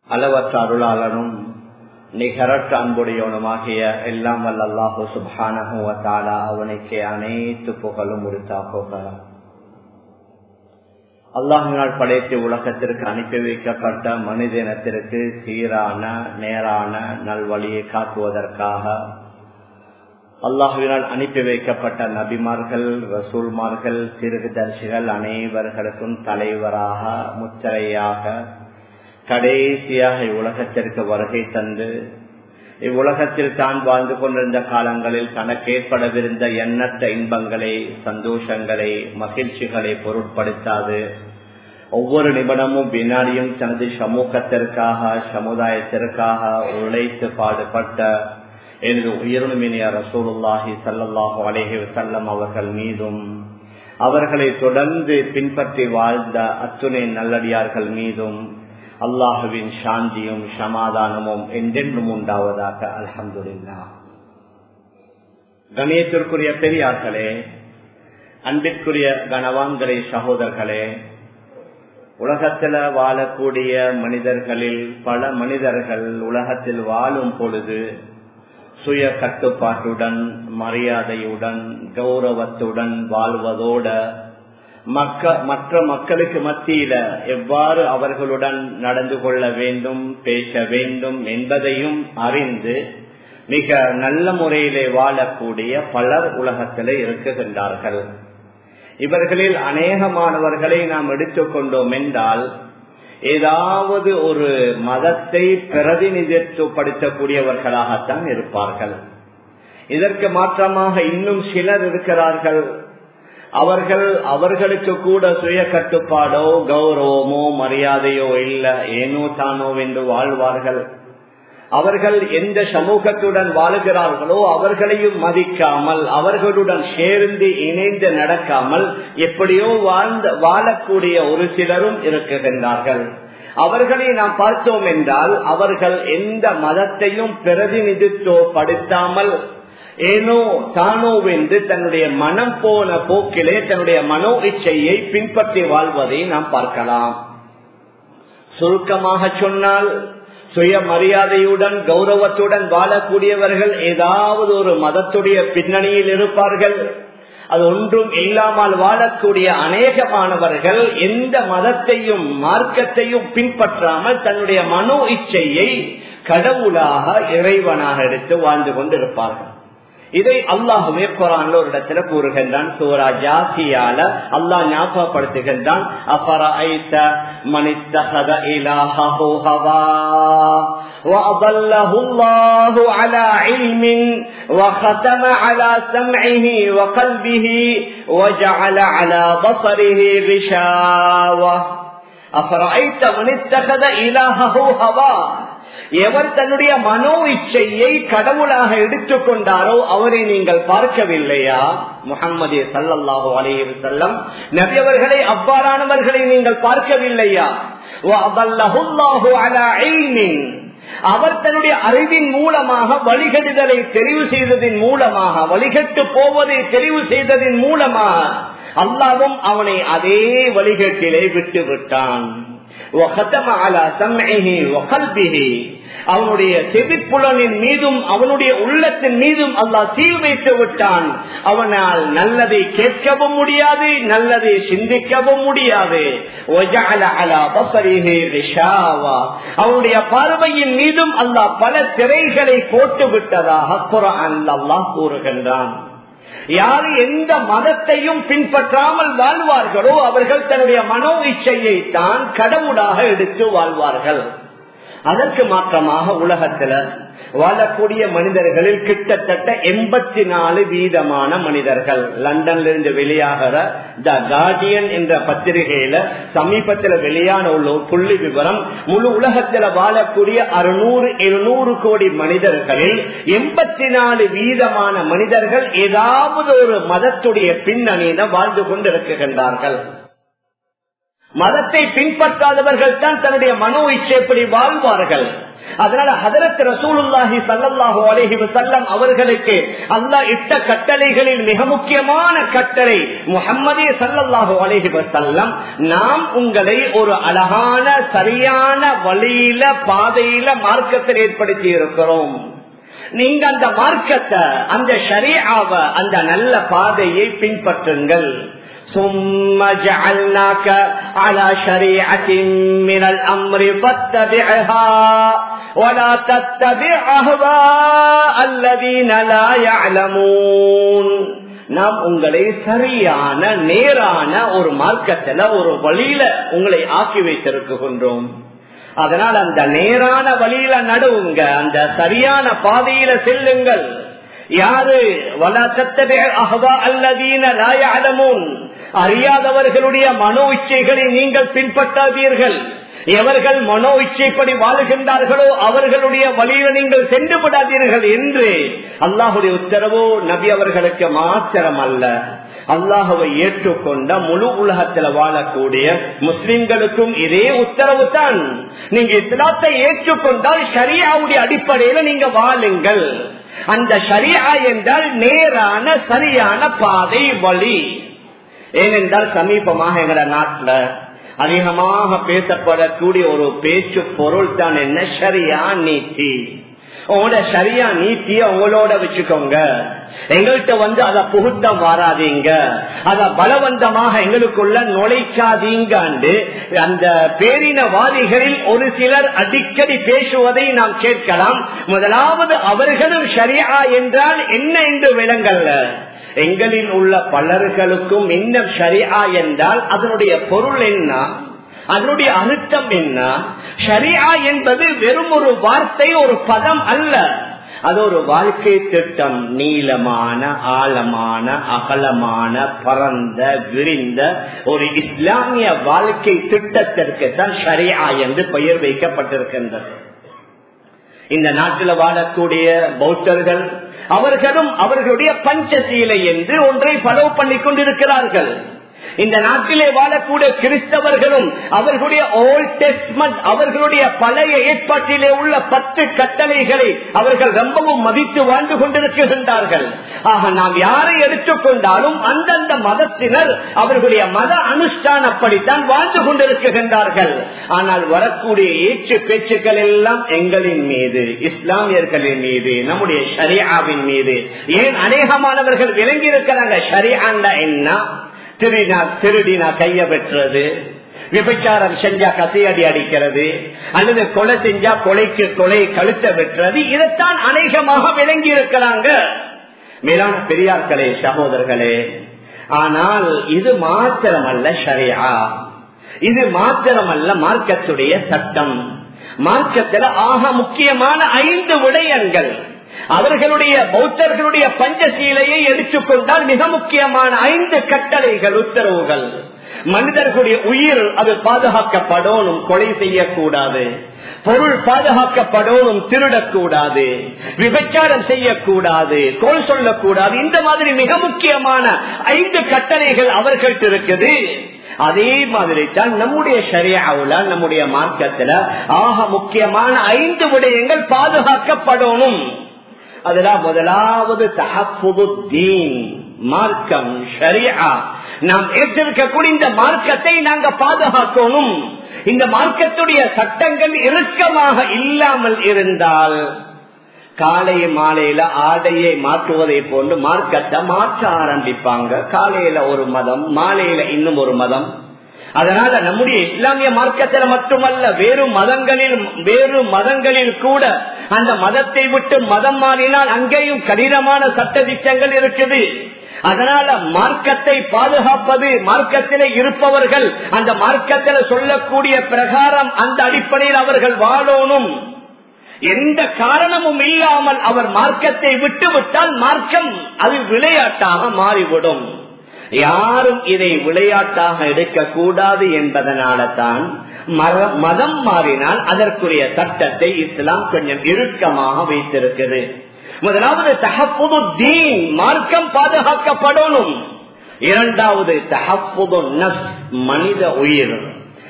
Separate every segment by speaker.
Speaker 1: அளவற்ற அருளாளனும் நிகரற்ற அன்புடையவனுமாகிய எல்லாம் வல்ல அல்லாஹு சுபானஹுவத்தாலா அவனுக்கே அனைத்து புகழும் உரித்தாகுக அல்லாஹினால் படைத்து உலகத்திற்கு அனுப்பி வைக்கப்பட்ட மனித இனத்திற்கு சீரான நேரான நல்வழியை காட்டுவதற்காக அல்லாஹுவினால் அனுப்பி வைக்கப்பட்ட நபிமார்கள் ரசூல்மார்கள் திருகுதர்சிகள் அனைவர்களுக்கும் தலைவராக முத்திரையாக கடைசியாக இவ்வுலகத்திற்கு வருகை தந்து இவ்வுலகத்தில் தான் வாழ்ந்து கொண்டிருந்த காலங்களில் தனக்கு ஏற்படவிருந்த எண்ணற்ற இன்பங்களை சந்தோஷங்களை மகிழ்ச்சிகளை பொருட்படுத்தாது ஒவ்வொரு நிபுணமும் வினாடியும் தனது சமூகத்திற்காக சமுதாயத்திற்காக உழைத்து பாடுபட்ட எனது உயிரினுமினிய ரசூலுல்லாஹி சல்லாஹு அலேஹி வசல்லம் அவர்கள் மீதும் அவர்களை தொடர்ந்து பின்பற்றி வாழ்ந்த அத்துணை நல்லடியார்கள் மீதும் அல்லாஹுவின் சாந்தியும் சமாதானமும் என்றென்றும் உண்டாவதாக அலமதுல்லா கணியத்திற்குரிய பெரியார்களே அன்பிற்குரிய கனவான்களே சகோதரர்களே உலகத்தில் வாழக்கூடிய மனிதர்களில் பல மனிதர்கள் உலகத்தில் வாழும் பொழுது சுய கட்டுப்பாட்டுடன் மரியாதையுடன் கௌரவத்துடன் வாழ்வதோட மக்க மற்ற மக்களுக்கு மத்தியில எவ்வாறு அவர்களுடன் நடந்து கொள்ள வேண்டும் பேச வேண்டும் என்பதையும் அறிந்து மிக நல்ல முறையிலே வாழக்கூடிய பலர் உலகத்திலே இருக்குகின்றார்கள் இவர்களில் அநேகமானவர்களை நாம் எடுத்துக்கொண்டோம் என்றால் ஏதாவது ஒரு மதத்தை பிரதிநிதித்துவப்படுத்தக்கூடியவர்களாகத்தான் இருப்பார்கள் இதற்கு மாற்றமாக இன்னும் சிலர் இருக்கிறார்கள் அவர்கள் அவர்களுக்கு கூட சுய கட்டுப்பாடோ கௌரவமோ மரியாதையோ இல்ல ஏனோ தானோ என்று வாழ்வார்கள் அவர்கள் எந்த சமூகத்துடன் வாழுகிறார்களோ அவர்களையும் மதிக்காமல் அவர்களுடன் சேர்ந்து இணைந்து நடக்காமல் எப்படியோ வாழ்ந்த வாழக்கூடிய ஒரு சிலரும் இருக்குகின்றார்கள் அவர்களை நாம் பார்த்தோம் என்றால் அவர்கள் எந்த மதத்தையும் பிரதிநிதித்துவப்படுத்தாமல் ஏனோ தானோ என்று தன்னுடைய மனம் போன போக்கிலே தன்னுடைய மனோ இச்சையை பின்பற்றி வாழ்வதை நாம் பார்க்கலாம் சுருக்கமாக சொன்னால் சுய மரியாதையுடன் கௌரவத்துடன் வாழக்கூடியவர்கள் ஏதாவது ஒரு மதத்துடைய பின்னணியில் இருப்பார்கள் அது ஒன்றும் இல்லாமல் வாழக்கூடிய அநேகமானவர்கள் எந்த மதத்தையும் மார்க்கத்தையும் பின்பற்றாமல் தன்னுடைய மனோ இச்சையை கடவுளாக இறைவனாக எடுத்து வாழ்ந்து கொண்டிருப்பார்கள் இதை அல்லாஹுமே குரான்ல ஒரு இடத்துல கூறுகின்றான் சூரா ஜாசியால அல்லாஹ் ஞாபகப்படுத்துகின்றான் அபராய்த்த மனித்தகத இலாஹு ஹவா وأضله الله على علم وختم على سمعه وقلبه وجعل على بصره غشاوة أفرأيت من اتخذ إلهه هواه எவர் தன்னுடைய மனோ இச்சையை கடவுளாக எடுத்துக்கொண்டாரோ அவரை நீங்கள் பார்க்கவில்லையா முகம்மது சல்லாஹூ அலைய செல்லம் நபியவர்களை அவ்வாறானவர்களை நீங்கள் பார்க்கவில்லையா அவர் தன்னுடைய அறிவின் மூலமாக வழிகட்டுதலை தெரிவு செய்ததின் மூலமாக வழிகட்டு போவதை தெரிவு செய்ததின் மூலமாக அல்லாவும் அவனை அதே வழிகட்டிலே விட்டு விட்டான் அவனுடைய செவிப்புலனின் மீதும் அவனுடைய உள்ளத்தின் மீதும் அல்லாஹ் தீ வைத்து விட்டான் அவனால் நல்லதை கேட்கவும் முடியாது நல்லதை சிந்திக்கவும் முடியாது அவனுடைய பார்வையின் மீதும் அல்லாஹ் பல திரைகளை போட்டு விட்டதாக குரான் அல்லாஹ் கூறுகின்றான் யார் எந்த மதத்தையும் பின்பற்றாமல் வாழ்வார்களோ அவர்கள் தன்னுடைய மனோ இச்சையை தான் கடவுளாக எடுத்து வாழ்வார்கள் அதற்கு மாற்றமாக உலகத்துல வாழக்கூடிய மனிதர்களில் கிட்டத்தட்ட எண்பத்தி நாலு வீதமான மனிதர்கள் லண்டன்ல இருந்து வெளியாகிற த கார்டியன் என்ற பத்திரிகையில சமீபத்தில் வெளியான உள்ள புள்ளி விவரம் முழு உலகத்துல வாழக்கூடிய அறுநூறு எழுநூறு கோடி மனிதர்களில் எண்பத்தி நாலு வீதமான மனிதர்கள் ஏதாவது ஒரு மதத்துடைய பின்னணியில வாழ்ந்து கொண்டிருக்கின்றார்கள் மதத்தை பின்பற்றாதவர்கள் தான் தன்னுடைய மனோ இச்சைப்படி வாழ்வார்கள் அதனால ஹதரத் ரசூலுல்லாஹி சல்லாஹூ அலஹி வசல்லம் அவர்களுக்கு அல்லாஹ் இட்ட கட்டளைகளில் மிக முக்கியமான கட்டளை முகம்மதே சல்லல்லாஹு அலஹி வசல்லம் நாம் உங்களை ஒரு அழகான சரியான வழியில பாதையில மார்க்கத்தில் ஏற்படுத்தி இருக்கிறோம் நீங்க அந்த மார்க்கத்தை அந்த ஷரியாவ அந்த நல்ல பாதையை பின்பற்றுங்கள் ثم جعلناك على شريعة من الأمر فاتبعها ولا تتبع أهواء الذين لا يعلمون நாம் உங்களை சரியான நேரான ஒரு மார்க்கத்துல ஒரு வழியில உங்களை ஆக்கி வைத்திருக்கின்றோம் அதனால் அந்த நேரான வழியில நடுவுங்க அந்த சரியான பாதையில செல்லுங்கள் யாரு வளர்த்தவே அகவா அல்லதீன ராயமுன் அறியாதவர்களுடைய மனோ இச்சைகளை நீங்கள் பின்பற்றாதீர்கள் எவர்கள் மனோ இச்சைப்படி வாழுகின்றார்களோ அவர்களுடைய வழியில நீங்கள் சென்று விடாதீர்கள் என்று அல்லாஹுடைய உத்தரவோ நபி அவர்களுக்கு மாத்திரம் அல்ல அல்லாஹுவை ஏற்றுக்கொண்ட முழு உலகத்தில் வாழக்கூடிய முஸ்லிம்களுக்கும் இதே உத்தரவு தான் நீங்க இஸ்லாத்தை ஏற்றுக்கொண்டால் ஷரியாவுடைய அடிப்படையில நீங்க வாழுங்கள் அந்த ஷரியா என்றால் நேரான சரியான பாதை வழி ஏனென்றால் சமீபமாக எங்கட நாட்டுல அதிகமாக பேசப்படக்கூடிய ஒரு பேச்சு பொருள் தான் என்ன சரியா நீத்தி உங்களோட சரியா நீத்திய உங்களோட வச்சுக்கோங்க எங்கள்கிட்ட வந்து அத புகுத்தம் வராதீங்க அத பலவந்தமாக எங்களுக்குள்ள நுழைக்காதீங்காண்டு அந்த பேரினவாதிகளில் ஒரு சிலர் அடிக்கடி பேசுவதை நாம் கேட்கலாம் முதலாவது அவர்களும் சரியா என்றால் என்ன என்று விளங்கல்ல எங்களில் உள்ள பலர்களுக்கும் இன்னும் சரியா என்றால் அதனுடைய பொருள் என்ன அதனுடைய அர்த்தம் என்ன ஷரியா என்பது வெறும் ஒரு வார்த்தை ஒரு பதம் அல்ல அது ஒரு வாழ்க்கை திட்டம் நீளமான ஆழமான அகலமான பரந்த விரிந்த ஒரு இஸ்லாமிய வாழ்க்கை திட்டத்திற்கு தான் ஷரியா என்று பெயர் வைக்கப்பட்டிருக்கின்றது இந்த நாட்டில் வாழக்கூடிய பௌத்தர்கள் அவர்களும் அவர்களுடைய பஞ்சசீலை என்று ஒன்றை பலவு பண்ணி கொண்டிருக்கிறார்கள் இந்த நாட்டிலே வாழக்கூடிய கிறிஸ்தவர்களும் அவர்களுடைய ஓல்ட் டெஸ்ட்மெண்ட் அவர்களுடைய பழைய ஏற்பாட்டிலே உள்ள பத்து கட்டளைகளை அவர்கள் ரொம்பவும் மதித்து வாழ்ந்து கொண்டிருக்கின்றார்கள் ஆக நாம் யாரை எடுத்துக்கொண்டாலும் அந்தந்த மதத்தினர் அவர்களுடைய மத அனுஷ்டானப்படித்தான் வாழ்ந்து கொண்டிருக்கின்றார்கள் ஆனால் வரக்கூடிய ஏற்று பேச்சுக்கள் எல்லாம் எங்களின் மீது இஸ்லாமியர்களின் மீது நம்முடைய ஷரியாவின் மீது ஏன் அநேகமானவர்கள் விளங்கி இருக்கிறாங்க ஷரியாண்டா என்ன திருடினா திருடினா கைய வெட்டுறது விபச்சாரம் செஞ்சா கசையடி அடிக்கிறது அல்லது கொலை செஞ்சா கொலைக்கு கொலை கழுத்த வெட்டுறது இதைத்தான் அநேகமாக விளங்கி இருக்கிறாங்க மேலான பெரியார்களே சகோதரர்களே ஆனால் இது மாத்திரமல்ல ஷரியா இது மாத்திரமல்ல மார்க்கத்துடைய சட்டம் மார்க்கத்தில் ஆக முக்கியமான ஐந்து விடயங்கள் அவர்களுடைய பௌத்தர்களுடைய பஞ்சசீலையை எடுத்துக்கொண்டால் மிக முக்கியமான ஐந்து கட்டளைகள் உத்தரவுகள் மனிதர்களுடைய உயிர் அது பாதுகாக்கப்படணும் கொலை செய்யக்கூடாது பொருள் பாதுகாக்கப்படணும் திருடக்கூடாது விபச்சாரம் செய்யக்கூடாது கோல் சொல்லக்கூடாது இந்த மாதிரி மிக முக்கியமான ஐந்து கட்டளைகள் அவர்கள்ட்ட இருக்குது அதே மாதிரி தான் நம்முடைய சரியாவுல நம்முடைய மார்க்கத்துல ஆக முக்கியமான ஐந்து விடயங்கள் பாதுகாக்கப்படணும் அதுல முதலாவது தகப்புதீன் மார்க்கம் ஷரியா நாம் ஏற்றிருக்கக்கூடிய இந்த மார்க்கத்தை நாங்க பாதுகாக்கணும் இந்த மார்க்கத்துடைய சட்டங்கள் இறுக்கமாக இல்லாமல் இருந்தால் காலை மாலையில ஆடையை மாற்றுவதை போன்று மார்க்கத்தை மாற்ற ஆரம்பிப்பாங்க காலையில ஒரு மதம் மாலையில இன்னும் ஒரு மதம் அதனால நம்முடைய இஸ்லாமிய மார்க்கத்தில் மட்டுமல்ல வேறு மதங்களில் வேறு மதங்களில் கூட அந்த மதத்தை விட்டு மதம் மாறினால் அங்கேயும் கடினமான சட்ட திட்டங்கள் இருக்குது அதனால மார்க்கத்தை பாதுகாப்பது மார்க்கத்திலே இருப்பவர்கள் அந்த மார்க்கத்தில் சொல்லக்கூடிய பிரகாரம் அந்த அடிப்படையில் அவர்கள் வாழணும் எந்த காரணமும் இல்லாமல் அவர் மார்க்கத்தை விட்டுவிட்டால் மார்க்கம் அது விளையாட்டாக மாறிவிடும் யாரும் இதை விளையாட்டாக எடுக்கக்கூடாது என்பதனால தான் மதம் மாறினால் அதற்குரிய சட்டத்தை இஸ்லாம் கொஞ்சம் இறுக்கமாக வைத்திருக்கிறது முதலாவது தகப்புது தீன் மார்க்கம் பாதுகாக்கப்படணும் இரண்டாவது தகப்புது நஸ் மனித உயிர்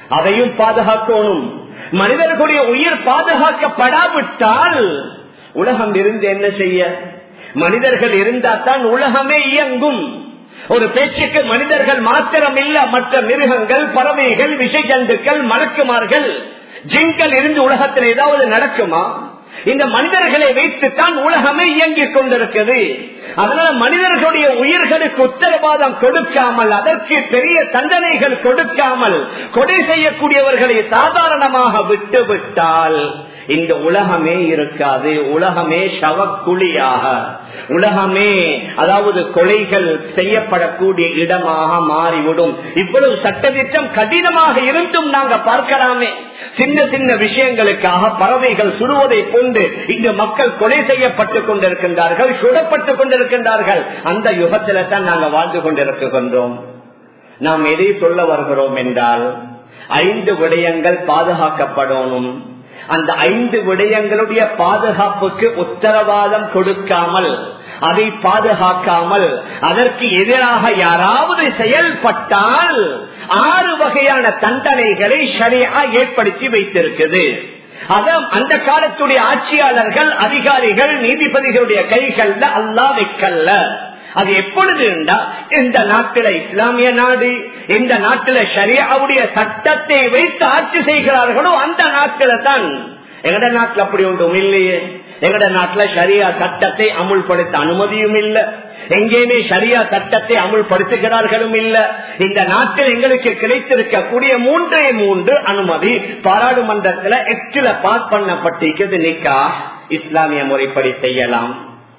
Speaker 1: அதையும் பாதுகாக்கணும் மனிதர்களுடைய உயிர் பாதுகாக்கப்படாவிட்டால் உலகம் இருந்து என்ன செய்ய மனிதர்கள் இருந்தால்தான் உலகமே இயங்கும் ஒரு பேச்சுக்கு மனிதர்கள் மாத்திரம் இல்ல மற்ற மிருகங்கள் பறவைகள் விஷஜந்துக்கள் மலக்குமார்கள் ஜிங்கள் இருந்து உலகத்தில் ஏதாவது நடக்குமா இந்த மனிதர்களை வைத்துத்தான் உலகமே இயங்கிக் கொண்டிருக்கிறது அதனால மனிதர்களுடைய உயிர்களுக்கு உத்தரவாதம் கொடுக்காமல் அதற்கு பெரிய தண்டனைகள் கொடுக்காமல் கொடை செய்யக்கூடியவர்களை சாதாரணமாக விட்டு விட்டால் இந்த உலகமே இருக்காது உலகமே சவக்குழியாக உலகமே அதாவது கொலைகள் செய்யப்படக்கூடிய இடமாக மாறிவிடும் இவ்வளவு சட்டத்திட்டம் கடினமாக இருந்தும் நாங்க பார்க்கலாமே சின்ன சின்ன விஷயங்களுக்காக பறவைகள் சுடுவதை கொண்டு இங்கு மக்கள் கொலை செய்யப்பட்டுக் கொண்டிருக்கின்றார்கள் சுடப்பட்டுக் கொண்டிருக்கின்றார்கள் அந்த யுகத்தில தான் நாங்கள் வாழ்ந்து கொண்டிருக்கின்றோம் நாம் எதை சொல்ல வருகிறோம் என்றால் ஐந்து விடயங்கள் பாதுகாக்கப்படணும் அந்த ஐந்து விடயங்களுடைய பாதுகாப்புக்கு உத்தரவாதம் கொடுக்காமல் அதை பாதுகாக்காமல் அதற்கு எதிராக யாராவது செயல்பட்டால் ஆறு வகையான தண்டனைகளை சரியா ஏற்படுத்தி வைத்திருக்குது அதான் அந்த காலத்துடைய ஆட்சியாளர்கள் அதிகாரிகள் நீதிபதிகளுடைய கைகள்ல அல்லா வைக்கல்ல அது எப்பொழுது இந்த நாட்டில இஸ்லாமிய நாடு இந்த நாட்டில ஷரியாவுடைய சட்டத்தை வைத்து ஆட்சி செய்கிறார்களோ அந்த நாட்டில தான் எங்கட நாட்டில் அப்படி ஒன்றும் இல்லையே எங்கட நாட்டுல ஷரியா சட்டத்தை அமுல்படுத்த அனுமதியும் இல்ல எங்கேயுமே ஷரியா சட்டத்தை அமுல்படுத்துகிறார்களும் இல்ல இந்த நாட்டில் எங்களுக்கு கிடைத்திருக்கக்கூடிய மூன்றே மூன்று அனுமதி பாராளுமன்றத்தில் எட்டில பாஸ் பண்ணப்பட்டிருக்கிறது நிக்கா இஸ்லாமிய முறைப்படி செய்யலாம்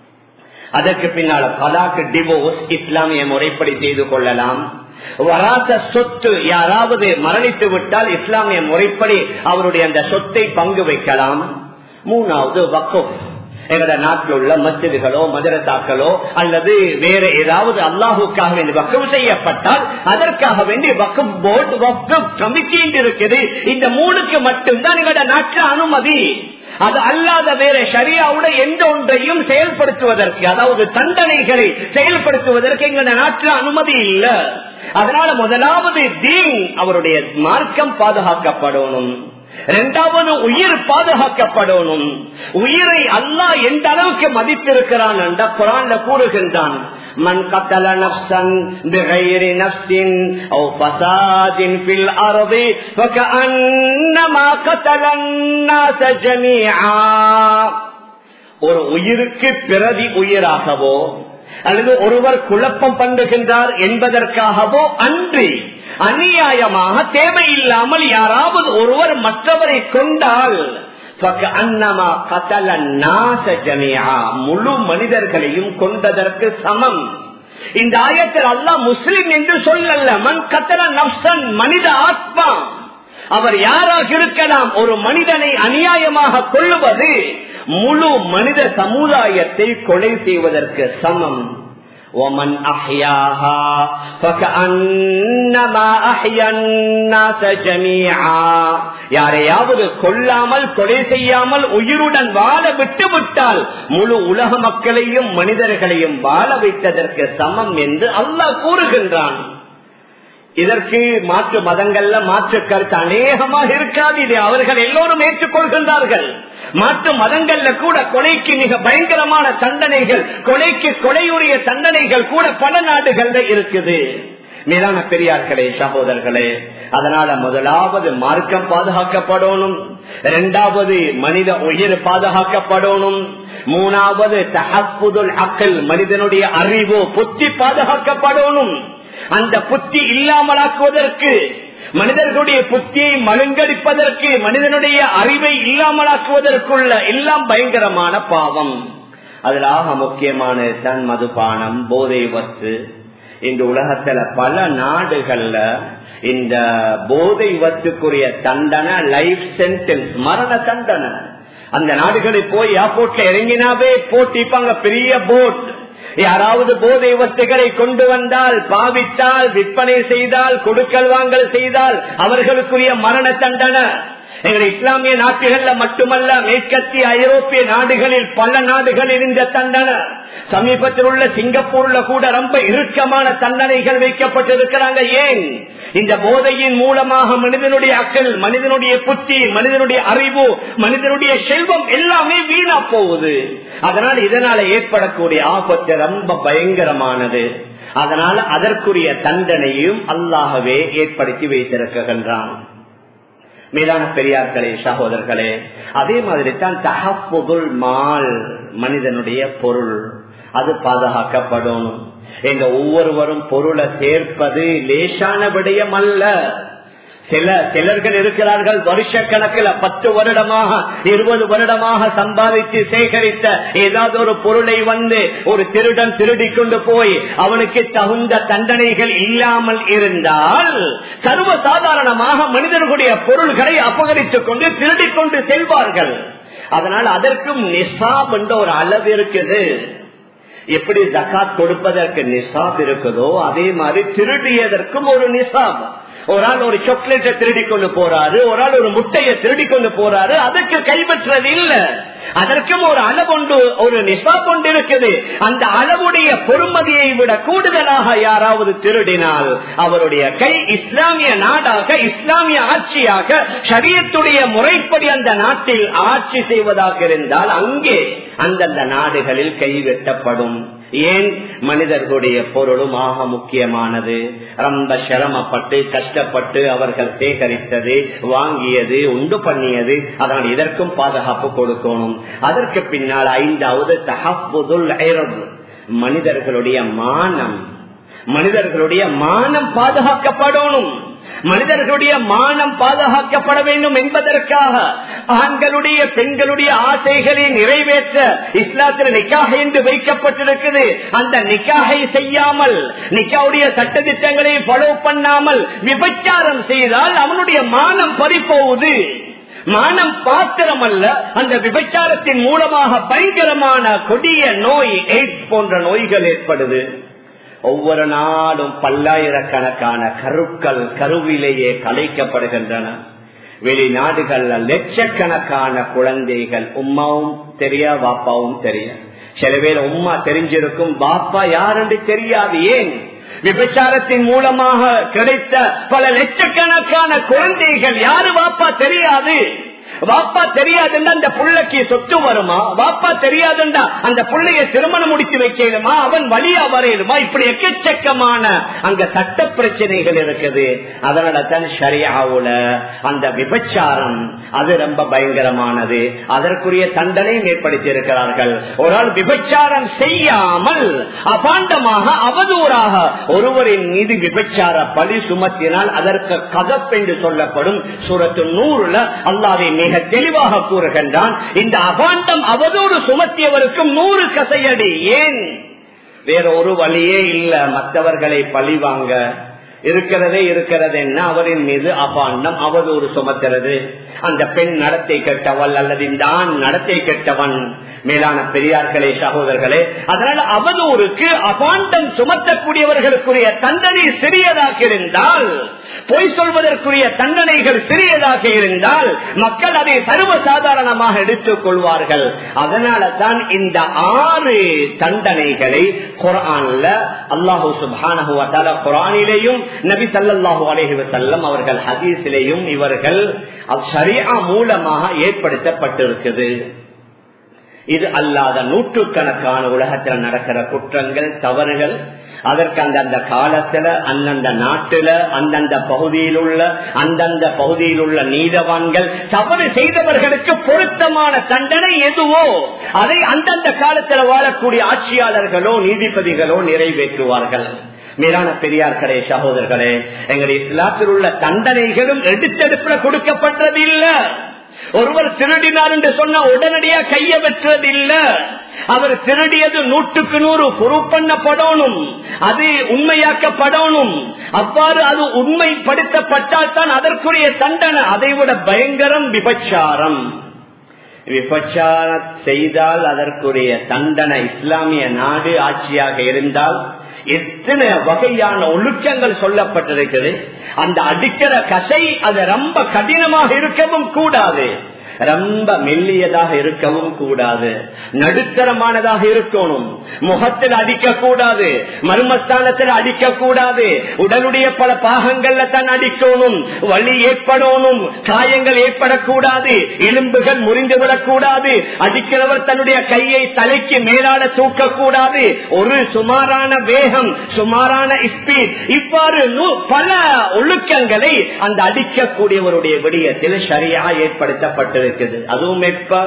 Speaker 1: அதற்கு பின்னால பலாக்கு டிவோர்ஸ் இஸ்லாமிய முறைப்படி செய்து கொள்ளலாம் வராத சொத்து யாராவது மரணித்து விட்டால் இஸ்லாமிய முறைப்படி அவருடைய அந்த சொத்தை பங்கு வைக்கலாம் மூணாவது வக்குப் எங்கட நாட்டில் உள்ள மசிதுகளோ மதுரத்தாக்களோ அல்லது வேற ஏதாவது அல்லாஹுக்காக வேண்டி வக்கம் செய்யப்பட்டால் அதற்காக வேண்டி வக்கம் போர்டு வக்கம் கமிட்டி இருக்குது இந்த மூணுக்கு மட்டும்தான் எங்கட நாட்டில் அனுமதி அது அல்லாத வேற சரியாவுட எந்த ஒன்றையும் செயல்படுத்துவதற்கு அதாவது தண்டனைகளை செயல்படுத்துவதற்கு எங்க நாட்டில் அனுமதி இல்லை அதனால முதலாவது தீன் அவருடைய மார்க்கம் பாதுகாக்கப்படணும் இரண்டாவது உயிர் பாதுகாக்கப்படணும் உயிரை அல்லாஹ் எந்த அளவுக்கு மதித்திருக்கிறான் என்ற குரான்ல கூறுகின்றான் من قتل نفسا بغير نفس او فساد في الارض فكانما قتل الناس جميعا ஒரு உயிருக்கு பிரதி உயிராகவோ அல்லது ஒருவர் குழப்பம் பண்ணுகின்றார் என்பதற்காகவோ அன்றி அநியாயமாக தேவையில்லாமல் யாராவது ஒருவர் மற்றவரை கொண்டால் முழு மனிதர்களையும் கொண்டதற்கு சமம் இந்த ஆயத்தில் அல்லா முஸ்லிம் என்று சொல்லல்ல மண் கத்தல நப்சன் மனித ஆத்மா அவர் யாராக இருக்கலாம் ஒரு மனிதனை அநியாயமாக கொள்ளுவது முழு மனித சமுதாயத்தை கொலை செய்வதற்கு சமம் ومن أحياها فكأنما أحيا الناس جميعا யாரையாவது கொல்லாமல் கொலை செய்யாமல் உயிருடன் வாழ விட்டு விட்டால் முழு உலக மக்களையும் மனிதர்களையும் வாழ வைத்ததற்கு சமம் என்று அல்லாஹ் கூறுகின்றான் இதற்கு மாற்று மதங்கள்ல மாற்று கருத்து அநேகமாக இருக்காது இதை அவர்கள் எல்லோரும் ஏற்றுக்கொள்கின்றார்கள் மாற்று மதங்கள்ல கூட கொலைக்கு மிக பயங்கரமான தண்டனைகள் கொலைக்கு கொலையுடைய தண்டனைகள் கூட பல நாடுகள்ல இருக்குது மேலான பெரியார்களே சகோதரர்களே அதனால முதலாவது மார்க்கம் பாதுகாக்கப்படணும் இரண்டாவது மனித உயிர் பாதுகாக்கப்படணும் மூணாவது தகப்புதல் அக்கல் மனிதனுடைய அறிவு புத்தி பாதுகாக்கப்படணும் அந்த புத்தி இல்லாமலாக்குவதற்கு மனிதர்களுடைய புத்தியை மழுங்கடிப்பதற்கு மனிதனுடைய அறிவை இல்லாமலாக்குவதற்குள்ள எல்லாம் பயங்கரமான பாவம் அதுல ஆக முக்கியமான தான் மதுபானம் போதை வத்து இந்த உலகத்துல பல நாடுகள்ல இந்த போதை வத்துக்குரிய தண்டனை லைஃப் சென்டென்ஸ் மரண தண்டனை அந்த நாடுகளில் போய் ஏர்போர்ட்ல இறங்கினாவே போட்டிப்பாங்க பெரிய போட் யாராவது போதை வஸ்துகளை கொண்டு வந்தால் பாவித்தால் விற்பனை செய்தால் கொடுக்கல் வாங்கல் செய்தால் அவர்களுக்குரிய மரண தண்டனை எங்கள் இஸ்லாமிய நாட்டுகள்ல மட்டுமல்ல மேற்கத்திய ஐரோப்பிய நாடுகளில் பல நாடுகளில் இந்த தண்டனை சமீபத்தில் உள்ள சிங்கப்பூர்ல கூட ரொம்ப இறுக்கமான தண்டனைகள் வைக்கப்பட்டிருக்கிறாங்க ஏன் இந்த போதையின் மூலமாக மனிதனுடைய அக்கல் மனிதனுடைய புத்தி மனிதனுடைய அறிவு மனிதனுடைய செல்வம் எல்லாமே வீணா போகுது அதனால் இதனால ஏற்படக்கூடிய ஆபத்து ரொம்ப பயங்கரமானது அதனால் அதற்குரிய தண்டனையும் அல்லாகவே ஏற்படுத்தி வைத்திருக்கின்றான் மேலான பெரியார்களே சகோதரர்களே அதே மாதிரி தான் தகப்புதுல் மால் மனிதனுடைய பொருள் அது பாதுகாக்கப்படும் எங்க ஒவ்வொருவரும் பொருளை சேர்ப்பது லேசான விடயம் அல்ல சில சிலர்கள் இருக்கிறார்கள் வருஷ கணக்கில் பத்து வருடமாக இருபது வருடமாக சம்பாதித்து சேகரித்த ஏதாவது ஒரு பொருளை வந்து ஒரு திருடன் திருடி கொண்டு போய் அவனுக்கு தகுந்த தண்டனைகள் இல்லாமல் இருந்தால் சர்வ சாதாரணமாக மனிதர்களுடைய பொருள்களை அபகரித்துக் கொண்டு திருடிக் கொண்டு செல்வார்கள் அதனால் அதற்கும் நிசாப் என்ற ஒரு அளவு இருக்குது எப்படி ஜக்காத் கொடுப்பதற்கு நிசாப் இருக்குதோ அதே மாதிரி திருடியதற்கும் ஒரு நிசாப் ஒரு ஆள் ஒரு சாக்லேட்டை திருடி கொண்டு போறாரு ஒரு ஆள் ஒரு முட்டையை திருடி கொண்டு போறாரு அதுக்கு கைப்பற்றது இல்ல அதற்கும் ஒரு அளவுண்டு ஒரு நிசா கொண்டு இருக்குது அந்த அளவுடைய பொறுமதியை விட கூடுதலாக யாராவது திருடினால் அவருடைய கை இஸ்லாமிய நாடாக இஸ்லாமிய ஆட்சியாக சரியத்துடைய முறைப்படி அந்த நாட்டில் ஆட்சி செய்வதாக இருந்தால் அங்கே அந்தந்த நாடுகளில் கைவெட்டப்படும் ஏன் மனிதர்களுடைய பொருளும் ஆக முக்கியமானது ரொம்ப சிரமப்பட்டு கஷ்டப்பட்டு அவர்கள் சேகரித்தது வாங்கியது உண்டு பண்ணியது அதனால் இதற்கும் பாதுகாப்பு கொடுக்கணும் அதற்கு பின்னால் ஐந்தாவது தகப்புதுல் மனிதர்களுடைய மானம் மனிதர்களுடைய மானம் பாதுகாக்கப்படணும் மனிதர்களுடைய மானம் பாதுகாக்கப்பட வேண்டும் என்பதற்காக ஆண்களுடைய பெண்களுடைய ஆசைகளை நிறைவேற்ற இஸ்லாத்தில் நிக்காக என்று வைக்கப்பட்டிருக்குது அந்த நிக்காகை செய்யாமல் நிக்காவுடைய சட்டத்திட்டங்களை ஃபாலோ பண்ணாமல் விபச்சாரம் செய்தால் அவனுடைய மானம் பறிப்போகுது மானம் பாத்திரம் அல்ல அந்த விபச்சாரத்தின் மூலமாக பயங்கரமான கொடிய நோய் எய்ட்ஸ் போன்ற நோய்கள் ஏற்படுது ஒவ்வொரு நாளும் பல்லாயிரக்கணக்கான கருக்கள் கருவிலேயே கலைக்கப்படுகின்றன வெளிநாடுகள்ல லட்சக்கணக்கான குழந்தைகள் உமாவும் தெரிய பாப்பாவும் தெரிய சில பேர் உமா தெரிஞ்சிருக்கும் பாப்பா யாருன்னு தெரியாது ஏன் விபச்சாரத்தின் மூலமாக கிடைத்த பல லட்சக்கணக்கான குழந்தைகள் யாரு பாப்பா தெரியாது வாப்பா தெரியாதுண்டா அந்த புள்ளைக்கு சொத்து வருமா வாப்பா தெரியாதுண்டா அந்த புள்ளைய திருமணம் முடிச்சு வைக்கணுமா அவன் வழியா வரையணுமா இப்படி எக்கச்சக்கமான அங்க சட்ட பிரச்சனைகள் இருக்குது அதனால தான் சரியாவுல அந்த விபச்சாரம் அது ரொம்ப பயங்கரமானது அதற்குரிய தண்டனையும் ஏற்படுத்தி இருக்கிறார்கள் ஒரு ஆள் விபச்சாரம் செய்யாமல் அபாண்டமாக அவதூறாக ஒருவரின் மீது விபச்சார பழி சுமத்தினால் அதற்கு கதப்பென்று சொல்லப்படும் சூரத்து நூறுல அல்லாதை மிக தெளிவாக கூறுகின்றான் இந்த அபாண்டம் அவதூறு சுமத்தியவருக்கும் நூறு கசையடி ஏன் வேற ஒரு வழியே இல்ல மற்றவர்களை பழி வாங்க இருக்கிறதே இருக்கிறது என்ன அவரின் மீது அபாண்டம் அவதூறு சுமத்துறது அந்த பெண் நடத்தை கெட்டவள் அல்லது இந்த ஆண் நடத்தை கெட்டவன் மேலான பெரியார்களே சகோதரர்களே அதனால அவதூறுக்கு அபாண்டம் சுமத்தக்கூடியவர்களுக்குரிய தண்டனை சிறியதாக இருந்தால் பொய் சொல்வதற்குரிய தண்டனைகள் சிறியதாக இருந்தால் மக்கள் அதை சர்வசாதாரணமாக எடுத்துக் கொள்வார்கள் அதனால தான் இந்த ஆறு தண்டனைகளை குரான்ல அல்லாஹூ சுபான குரானிலேயும் நபி சல்லாஹூ அலஹி வசல்லம் அவர்கள் ஹதீஸிலேயும் இவர்கள் சரியா மூலமாக ஏற்படுத்தப்பட்டிருக்குது இது அல்லாத நூற்றுக்கணக்கான உலகத்தில் நடக்கிற குற்றங்கள் தவறுகள் அதற்கு அந்தந்த காலத்துல அந்தந்த நாட்டுல அந்தந்த பகுதியில் உள்ள அந்தந்த பகுதியில் உள்ள நீதவான்கள் தவறு செய்தவர்களுக்கு பொருத்தமான தண்டனை எதுவோ அதை அந்தந்த காலத்தில் வாழக்கூடிய ஆட்சியாளர்களோ நீதிபதிகளோ நிறைவேற்றுவார்கள் மேலான பெரியார்களே சகோதரர்களே எங்கள் இஸ்லாத்தில் உள்ள தண்டனைகளும் எடுத்தெடுப்புல கொடுக்கப்பட்டது இல்ல ஒருவர் திருடினார் என்று சொன்ன உடனடியா கைய வெற்றது இல்ல அவர் திருடியது நூற்றுக்கு நூறு பொறுப்பண்ணப்படணும் அது உண்மையாக்கப்படணும் அவ்வாறு அது உண்மைப்படுத்தப்பட்டால் தான் அதற்குரிய தண்டனை அதை விட பயங்கரம் விபச்சாரம் விபச்சாரம் செய்தால் அதற்குரிய தண்டனை இஸ்லாமிய நாடு ஆட்சியாக இருந்தால் எத்தனை வகையான ஒழுக்கங்கள் சொல்லப்பட்டிருக்குது அந்த அடிக்கிற கசை அது ரொம்ப கடினமாக இருக்கவும் கூடாது ரொம்ப மெல்லியதாக இருக்கவும் கூடாது நடுத்தரமானதாக இருக்கணும் முகத்தில் அடிக்க கூடாது மர்மஸ்தானத்தில் அடிக்க கூடாது உடலுடைய பல பாகங்கள்ல தான் அடிக்கணும் வலி ஏற்படணும் காயங்கள் ஏற்படக்கூடாது எலும்புகள் முறிந்துவிடக் கூடாது அடிக்கிறவர் தன்னுடைய கையை தலைக்கு மேலாட தூக்கக்கூடாது ஒரு சுமாரான வேகம் சுமாரான ஸ்பீட் இவ்வாறு பல ஒழுக்கங்களை அந்த அடிக்கக்கூடியவருடைய விடயத்தில் சரியா ஏற்படுத்தப்பட்டிருக்குது அதுவும் எப்ப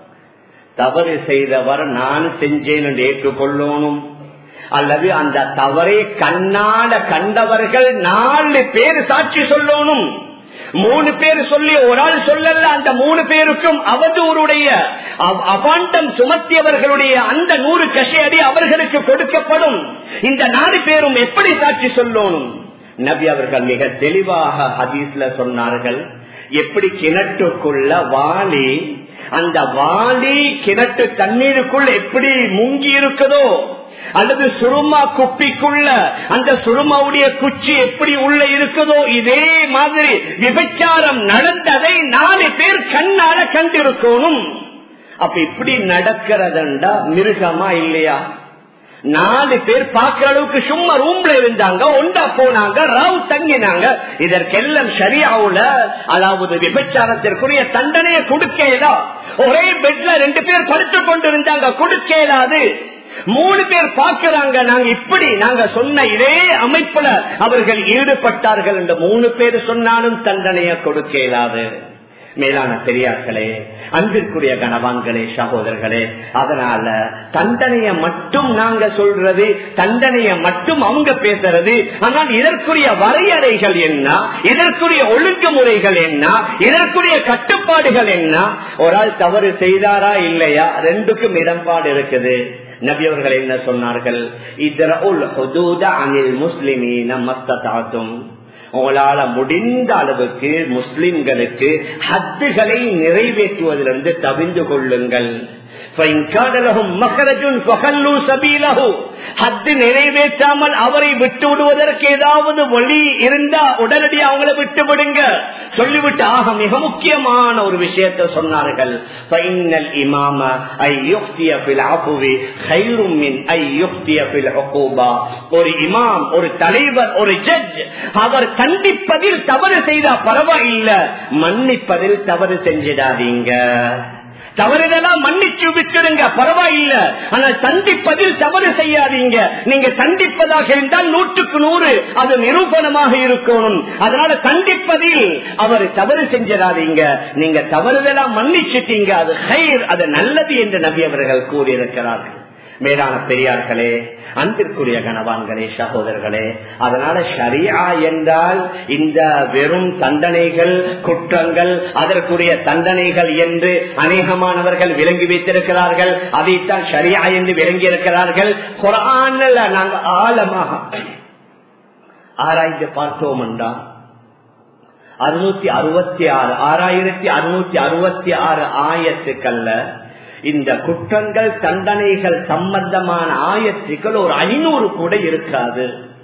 Speaker 1: தவறு செய்தவர் நான் செஞ்சேன் என்று ஏற்றுக்கொள்ளணும் அல்லது அந்த தவறை கண்ணால கண்டவர்கள் நாலு பேர் சாட்சி சொல்லணும் மூணு பேர் சொல்லி ஒரு ஆள் சொல்லல அந்த மூணு பேருக்கும் அவதூறுடைய அபாண்டம் சுமத்தியவர்களுடைய அந்த நூறு கஷையடி அவர்களுக்கு கொடுக்கப்படும் இந்த நாலு பேரும் எப்படி சாட்சி சொல்லணும் நபி அவர்கள் மிக தெளிவாக ஹதீஸ்ல சொன்னார்கள் எப்படி கிணற்றுக்குள்ள வாளி அந்த வாளி கிணற்று தண்ணீருக்குள் எப்படி முங்கி இருக்குதோ அல்லது சுருமா குப்பிக்குள்ள அந்த சுருமாவுடைய குச்சி எப்படி உள்ள இருக்குதோ இதே மாதிரி விபச்சாரம் நடந்ததை நாலு பேர் கண்ணால கண்டிருக்கணும் அப்ப இப்படி நடக்கிறதண்டா மிருகமா இல்லையா நாலு பேர் பாக்குற அளவுக்கு சும்மா ரூம்ல இருந்தாங்க ஒண்டா போனாங்க ராவ் தங்கினாங்க இதற்கெல்லாம் சரியாவுல அதாவது விபச்சாரத்திற்குரிய தண்டனையை கொடுக்கலா ஒரே பெட்ல ரெண்டு பேர் படுத்துக் கொண்டு இருந்தாங்க கொடுக்கலாது மூணு பேர் பார்க்கிறாங்க நாங்க இப்படி நாங்க சொன்ன இதே அமைப்புல அவர்கள் ஈடுபட்டார்கள் என்று மூணு பேர் சொன்னாலும் தண்டனையை கொடுக்க இயலாது மேலான பெரியார்களே அன்பிற்குரிய கணவான்களே சகோதரர்களே அதனால தண்டனைய மட்டும் நாங்க சொல்றது தண்டனைய மட்டும் அவங்க பேசுறது ஆனால் இதற்குரிய வரையறைகள் என்ன இதற்குரிய ஒழுங்குமுறைகள் என்ன இதற்குரிய கட்டுப்பாடுகள் என்ன ஒரு ஆள் தவறு செய்தாரா இல்லையா ரெண்டுக்கும் இடம்பாடு இருக்குது நபி அவர்கள் என்ன சொன்னார்கள் அனில் முஸ்லிமீன மஸ்தாத்தும் உங்களால முடிந்த அளவுக்கு முஸ்லிம்களுக்கு ஹத்துகளை நிறைவேற்றுவதிலிருந்து தவிந்து கொள்ளுங்கள் நிறைவேற்றாமல் அவரை விட்டு விடுவதற்கு ஏதாவது வழி இருந்தா உடனடி அவங்களை விட்டு விடுங்க சொல்லிவிட்டு ஆக மிக முக்கியமான ஒரு விஷயத்தை சொன்னார்கள் ஒரு இமாம் ஒரு தலைவர் ஒரு ஜட்ஜ் அவர் கண்டிப்பதில் தவறு செய்தா பரவாயில்ல மன்னிப்பதில் தவறு செஞ்சிடாதீங்க தவறுதெல்லாம் மன்னிச்சு விட்டுடுங்க பரவாயில்ல ஆனால் தண்டிப்பதில் தவறு செய்யாதீங்க நீங்க தண்டிப்பதாக இருந்தால் நூற்றுக்கு நூறு அது நிரூபணமாக இருக்கணும் அதனால தண்டிப்பதில் அவர் தவறு செஞ்சிடாதீங்க நீங்க தவறுதெல்லாம் மன்னிச்சுட்டீங்க அது ஹைர் அது நல்லது என்று நபி அவர்கள் கூறியிருக்கிறார்கள் மேலான பெரியார்களே அன்பிற்குரிய கணவான்களே சகோதரர்களே அதனால ஷரியா என்றால் இந்த வெறும் தண்டனைகள் குற்றங்கள் அதற்குரிய தண்டனைகள் என்று அநேகமானவர்கள் விளங்கி வைத்திருக்கிறார்கள் அதைத்தான் ஷரியா என்று விளங்கி இருக்கிறார்கள் குரான்ல நாங்கள் ஆழமாக ஆராய்ந்து பார்த்தோம் என்றால் அறுநூத்தி அறுபத்தி ஆறு ஆறாயிரத்தி அறுநூத்தி அறுபத்தி ஆறு ஆயத்துக்கள்ல இந்த குற்றங்கள் தண்டனைகள் சம்பந்தமான ஆயத்துக்கள் ஒரு ஐநூறு கூட இருக்காது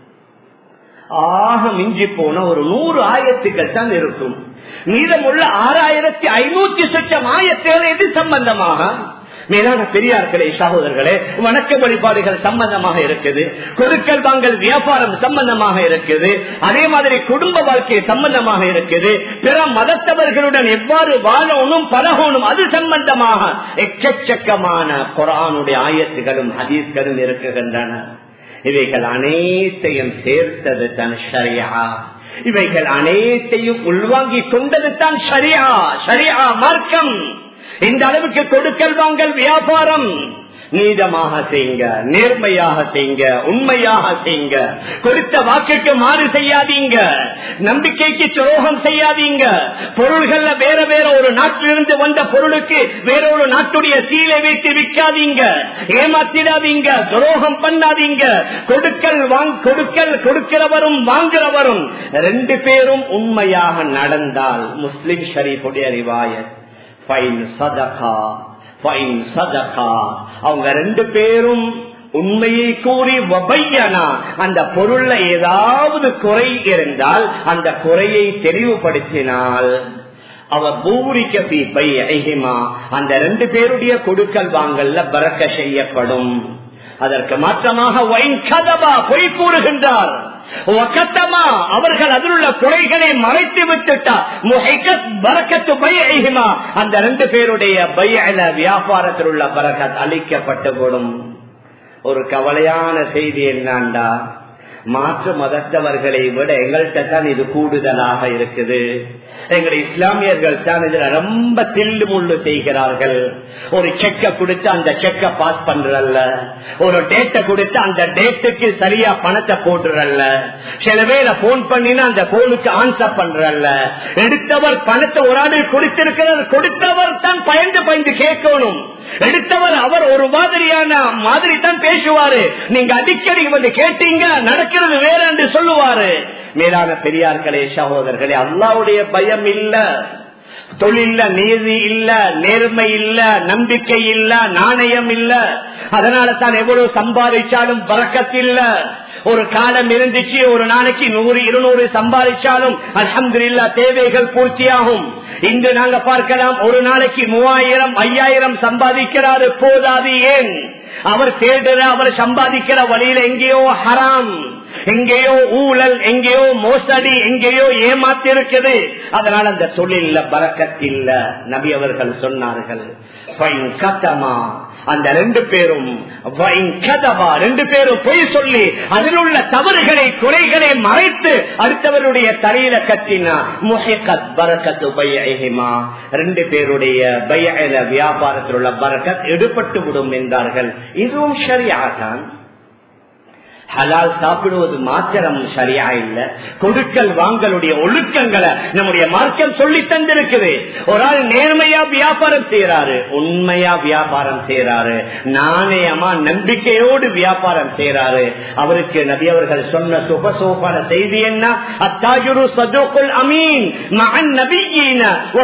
Speaker 1: ஆக மிஞ்சி போன ஒரு நூறு ஆயத்துக்கள் தான் இருக்கும் மீதமுள்ள ஆறாயிரத்தி ஐநூத்தி சொச்சம் ஆயத்துகள் எது சம்பந்தமாக மேலான பெரியார்களே சகோதரர்களே வணக்க வழிபாடுகள் சம்பந்தமாக இருக்குது கொடுக்கல் வாங்கல் வியாபாரம் சம்பந்தமாக இருக்குது அதே மாதிரி குடும்ப வாழ்க்கை சம்பந்தமாக இருக்குது பிற மதத்தவர்களுடன் எவ்வாறு வாழணும் பழகணும் அது சம்பந்தமாக எக்கச்சக்கமான குரானுடைய ஆயத்துகளும் ஹதீஸ்களும் இருக்குகின்றன இவைகள் அனைத்தையும் சேர்த்தது தன் ஷரியா இவைகள் அனைத்தையும் உள்வாங்கிக் கொண்டது தான் ஷரியா ஷரியா மார்க்கம் இந்த அளவுக்கு கொடுக்கல் வாங்கல் வியாபாரம் நீதமாக செய்யுங்க நேர்மையாக செய்யுங்க உண்மையாக செய்யுங்க கொடுத்த வாக்குக்கு மாறு செய்யாதீங்க நம்பிக்கைக்கு துரோகம் செய்யாதீங்க பொருள்கள்ல வேற வேற ஒரு நாட்டிலிருந்து வந்த பொருளுக்கு வேற ஒரு நாட்டுடைய சீலை வைத்து விற்காதீங்க ஏமாத்திடாதீங்க துரோகம் பண்ணாதீங்க கொடுக்கல் கொடுக்கல் கொடுக்கிறவரும் வாங்குறவரும் ரெண்டு பேரும் உண்மையாக நடந்தால் முஸ்லிம் ஷரீஃபுடைய ரிவாயத் அவங்க ரெண்டு பேரும் உண்மையை கூறி வபையனா அந்த பொருள்ல ஏதாவது குறை இருந்தால் அந்த குறையை தெளிவுபடுத்தினால் அவர் பூரிக்க பை ஐஹிமா அந்த ரெண்டு பேருடைய கொடுக்கல் வாங்கல்ல பறக்க செய்யப்படும் அதற்கு மாற்றமாக பொய் கூறுகின்றார் அவர்கள் அதில் உள்ள குறைகளை மறைத்து விட்டுட்டார் அந்த ரெண்டு பேருடைய பையல வியாபாரத்தில் உள்ள பரக்கத் அளிக்கப்பட்டுவிடும் ஒரு கவலையான செய்தி என்னாண்டா மாற்று மதத்தவர்களை விட எங்கள்கிட்ட தான் இது கூடுதலாக இருக்குது எங்களுடைய இஸ்லாமியர்கள் தான் இதுல ரொம்ப தில்லு முள்ளு செய்கிறார்கள் ஒரு செக்க கொடுத்து அந்த செக்க பாஸ் பண்றல்ல ஒரு டேட்டை கொடுத்து அந்த டேட்டுக்கு சரியா பணத்தை போடுறல்ல சில பேரை போன் பண்ணினா அந்த போனுக்கு ஆன்சர் பண்றல்ல எடுத்தவர் பணத்தை ஒரு ஆடு கொடுத்திருக்கிறார் கொடுத்தவர் தான் பயந்து பயந்து கேட்கணும் எடுத்தவர் அவர் ஒரு மாதிரியான மாதிரி தான் பேசுவாரு நீங்க அடிக்கடி வந்து கேட்டீங்க நடக்கிறது வேற என்று சொல்லுவாரு மேலான பெரியார்களே சகோதரர்களே அல்லாவுடைய பயம் இல்ல தொழில நீதி இல்ல நேர்மை இல்ல நம்பிக்கை இல்ல நாணயம் இல்ல அதனால தான் எவ்வளவு சம்பாதிச்சாலும் பறக்கத்தில்ல ஒரு காலம் இருந்துச்சு ஒரு நாளைக்கு நூறு இருநூறு சம்பாதிச்சாலும் அலமதுல்லா தேவைகள் பூர்த்தியாகும் இன்று நாங்க பார்க்கலாம் ஒரு நாளைக்கு மூவாயிரம் ஐயாயிரம் சம்பாதிக்கிறாரு போதாது ஏன் அவர் தேடுற அவர் சம்பாதிக்கிற வழியில எங்கேயோ ஹராம் எங்கேயோ ஊழல் எங்கேயோ மோசடி எங்கேயோ ஏமாத்தி இருக்குது அதனால அந்த தொழில பறக்கத்தில்ல நபி அவர்கள் சொன்னார்கள் அந்த ரெண்டு பேரும் ரெண்டு பேரும் பொய் சொல்லி அதில் உள்ள தவறுகளை குறைகளை மறைத்து அடுத்தவருடைய தலையில கட்டினா முஹிகத் பரக்கத்து பையமா ரெண்டு பேருடைய பையில வியாபாரத்தில் உள்ள பரக்கத் எடுபட்டு விடும் என்றார்கள் இதுவும் சரியாகத்தான் ஹலால் சாப்பிடுவது மாத்திரம் சரியா இல்ல கொடுக்கல் வாங்கலுடைய ஒழுக்கங்களை நம்முடைய மார்க்கம் சொல்லி தந்திருக்குது ஒரு ஆள் நேர்மையா வியாபாரம் செய்யறாரு உண்மையா வியாபாரம் செய்யறாரு நாணயமா நம்பிக்கையோடு வியாபாரம் செய்யறாரு அவருக்கு நபி அவர்கள் சொன்ன சுபசோபான செய்தி என்ன அத்தாஜுரு சஜோக்குல் அமீன் மகன் நபியீன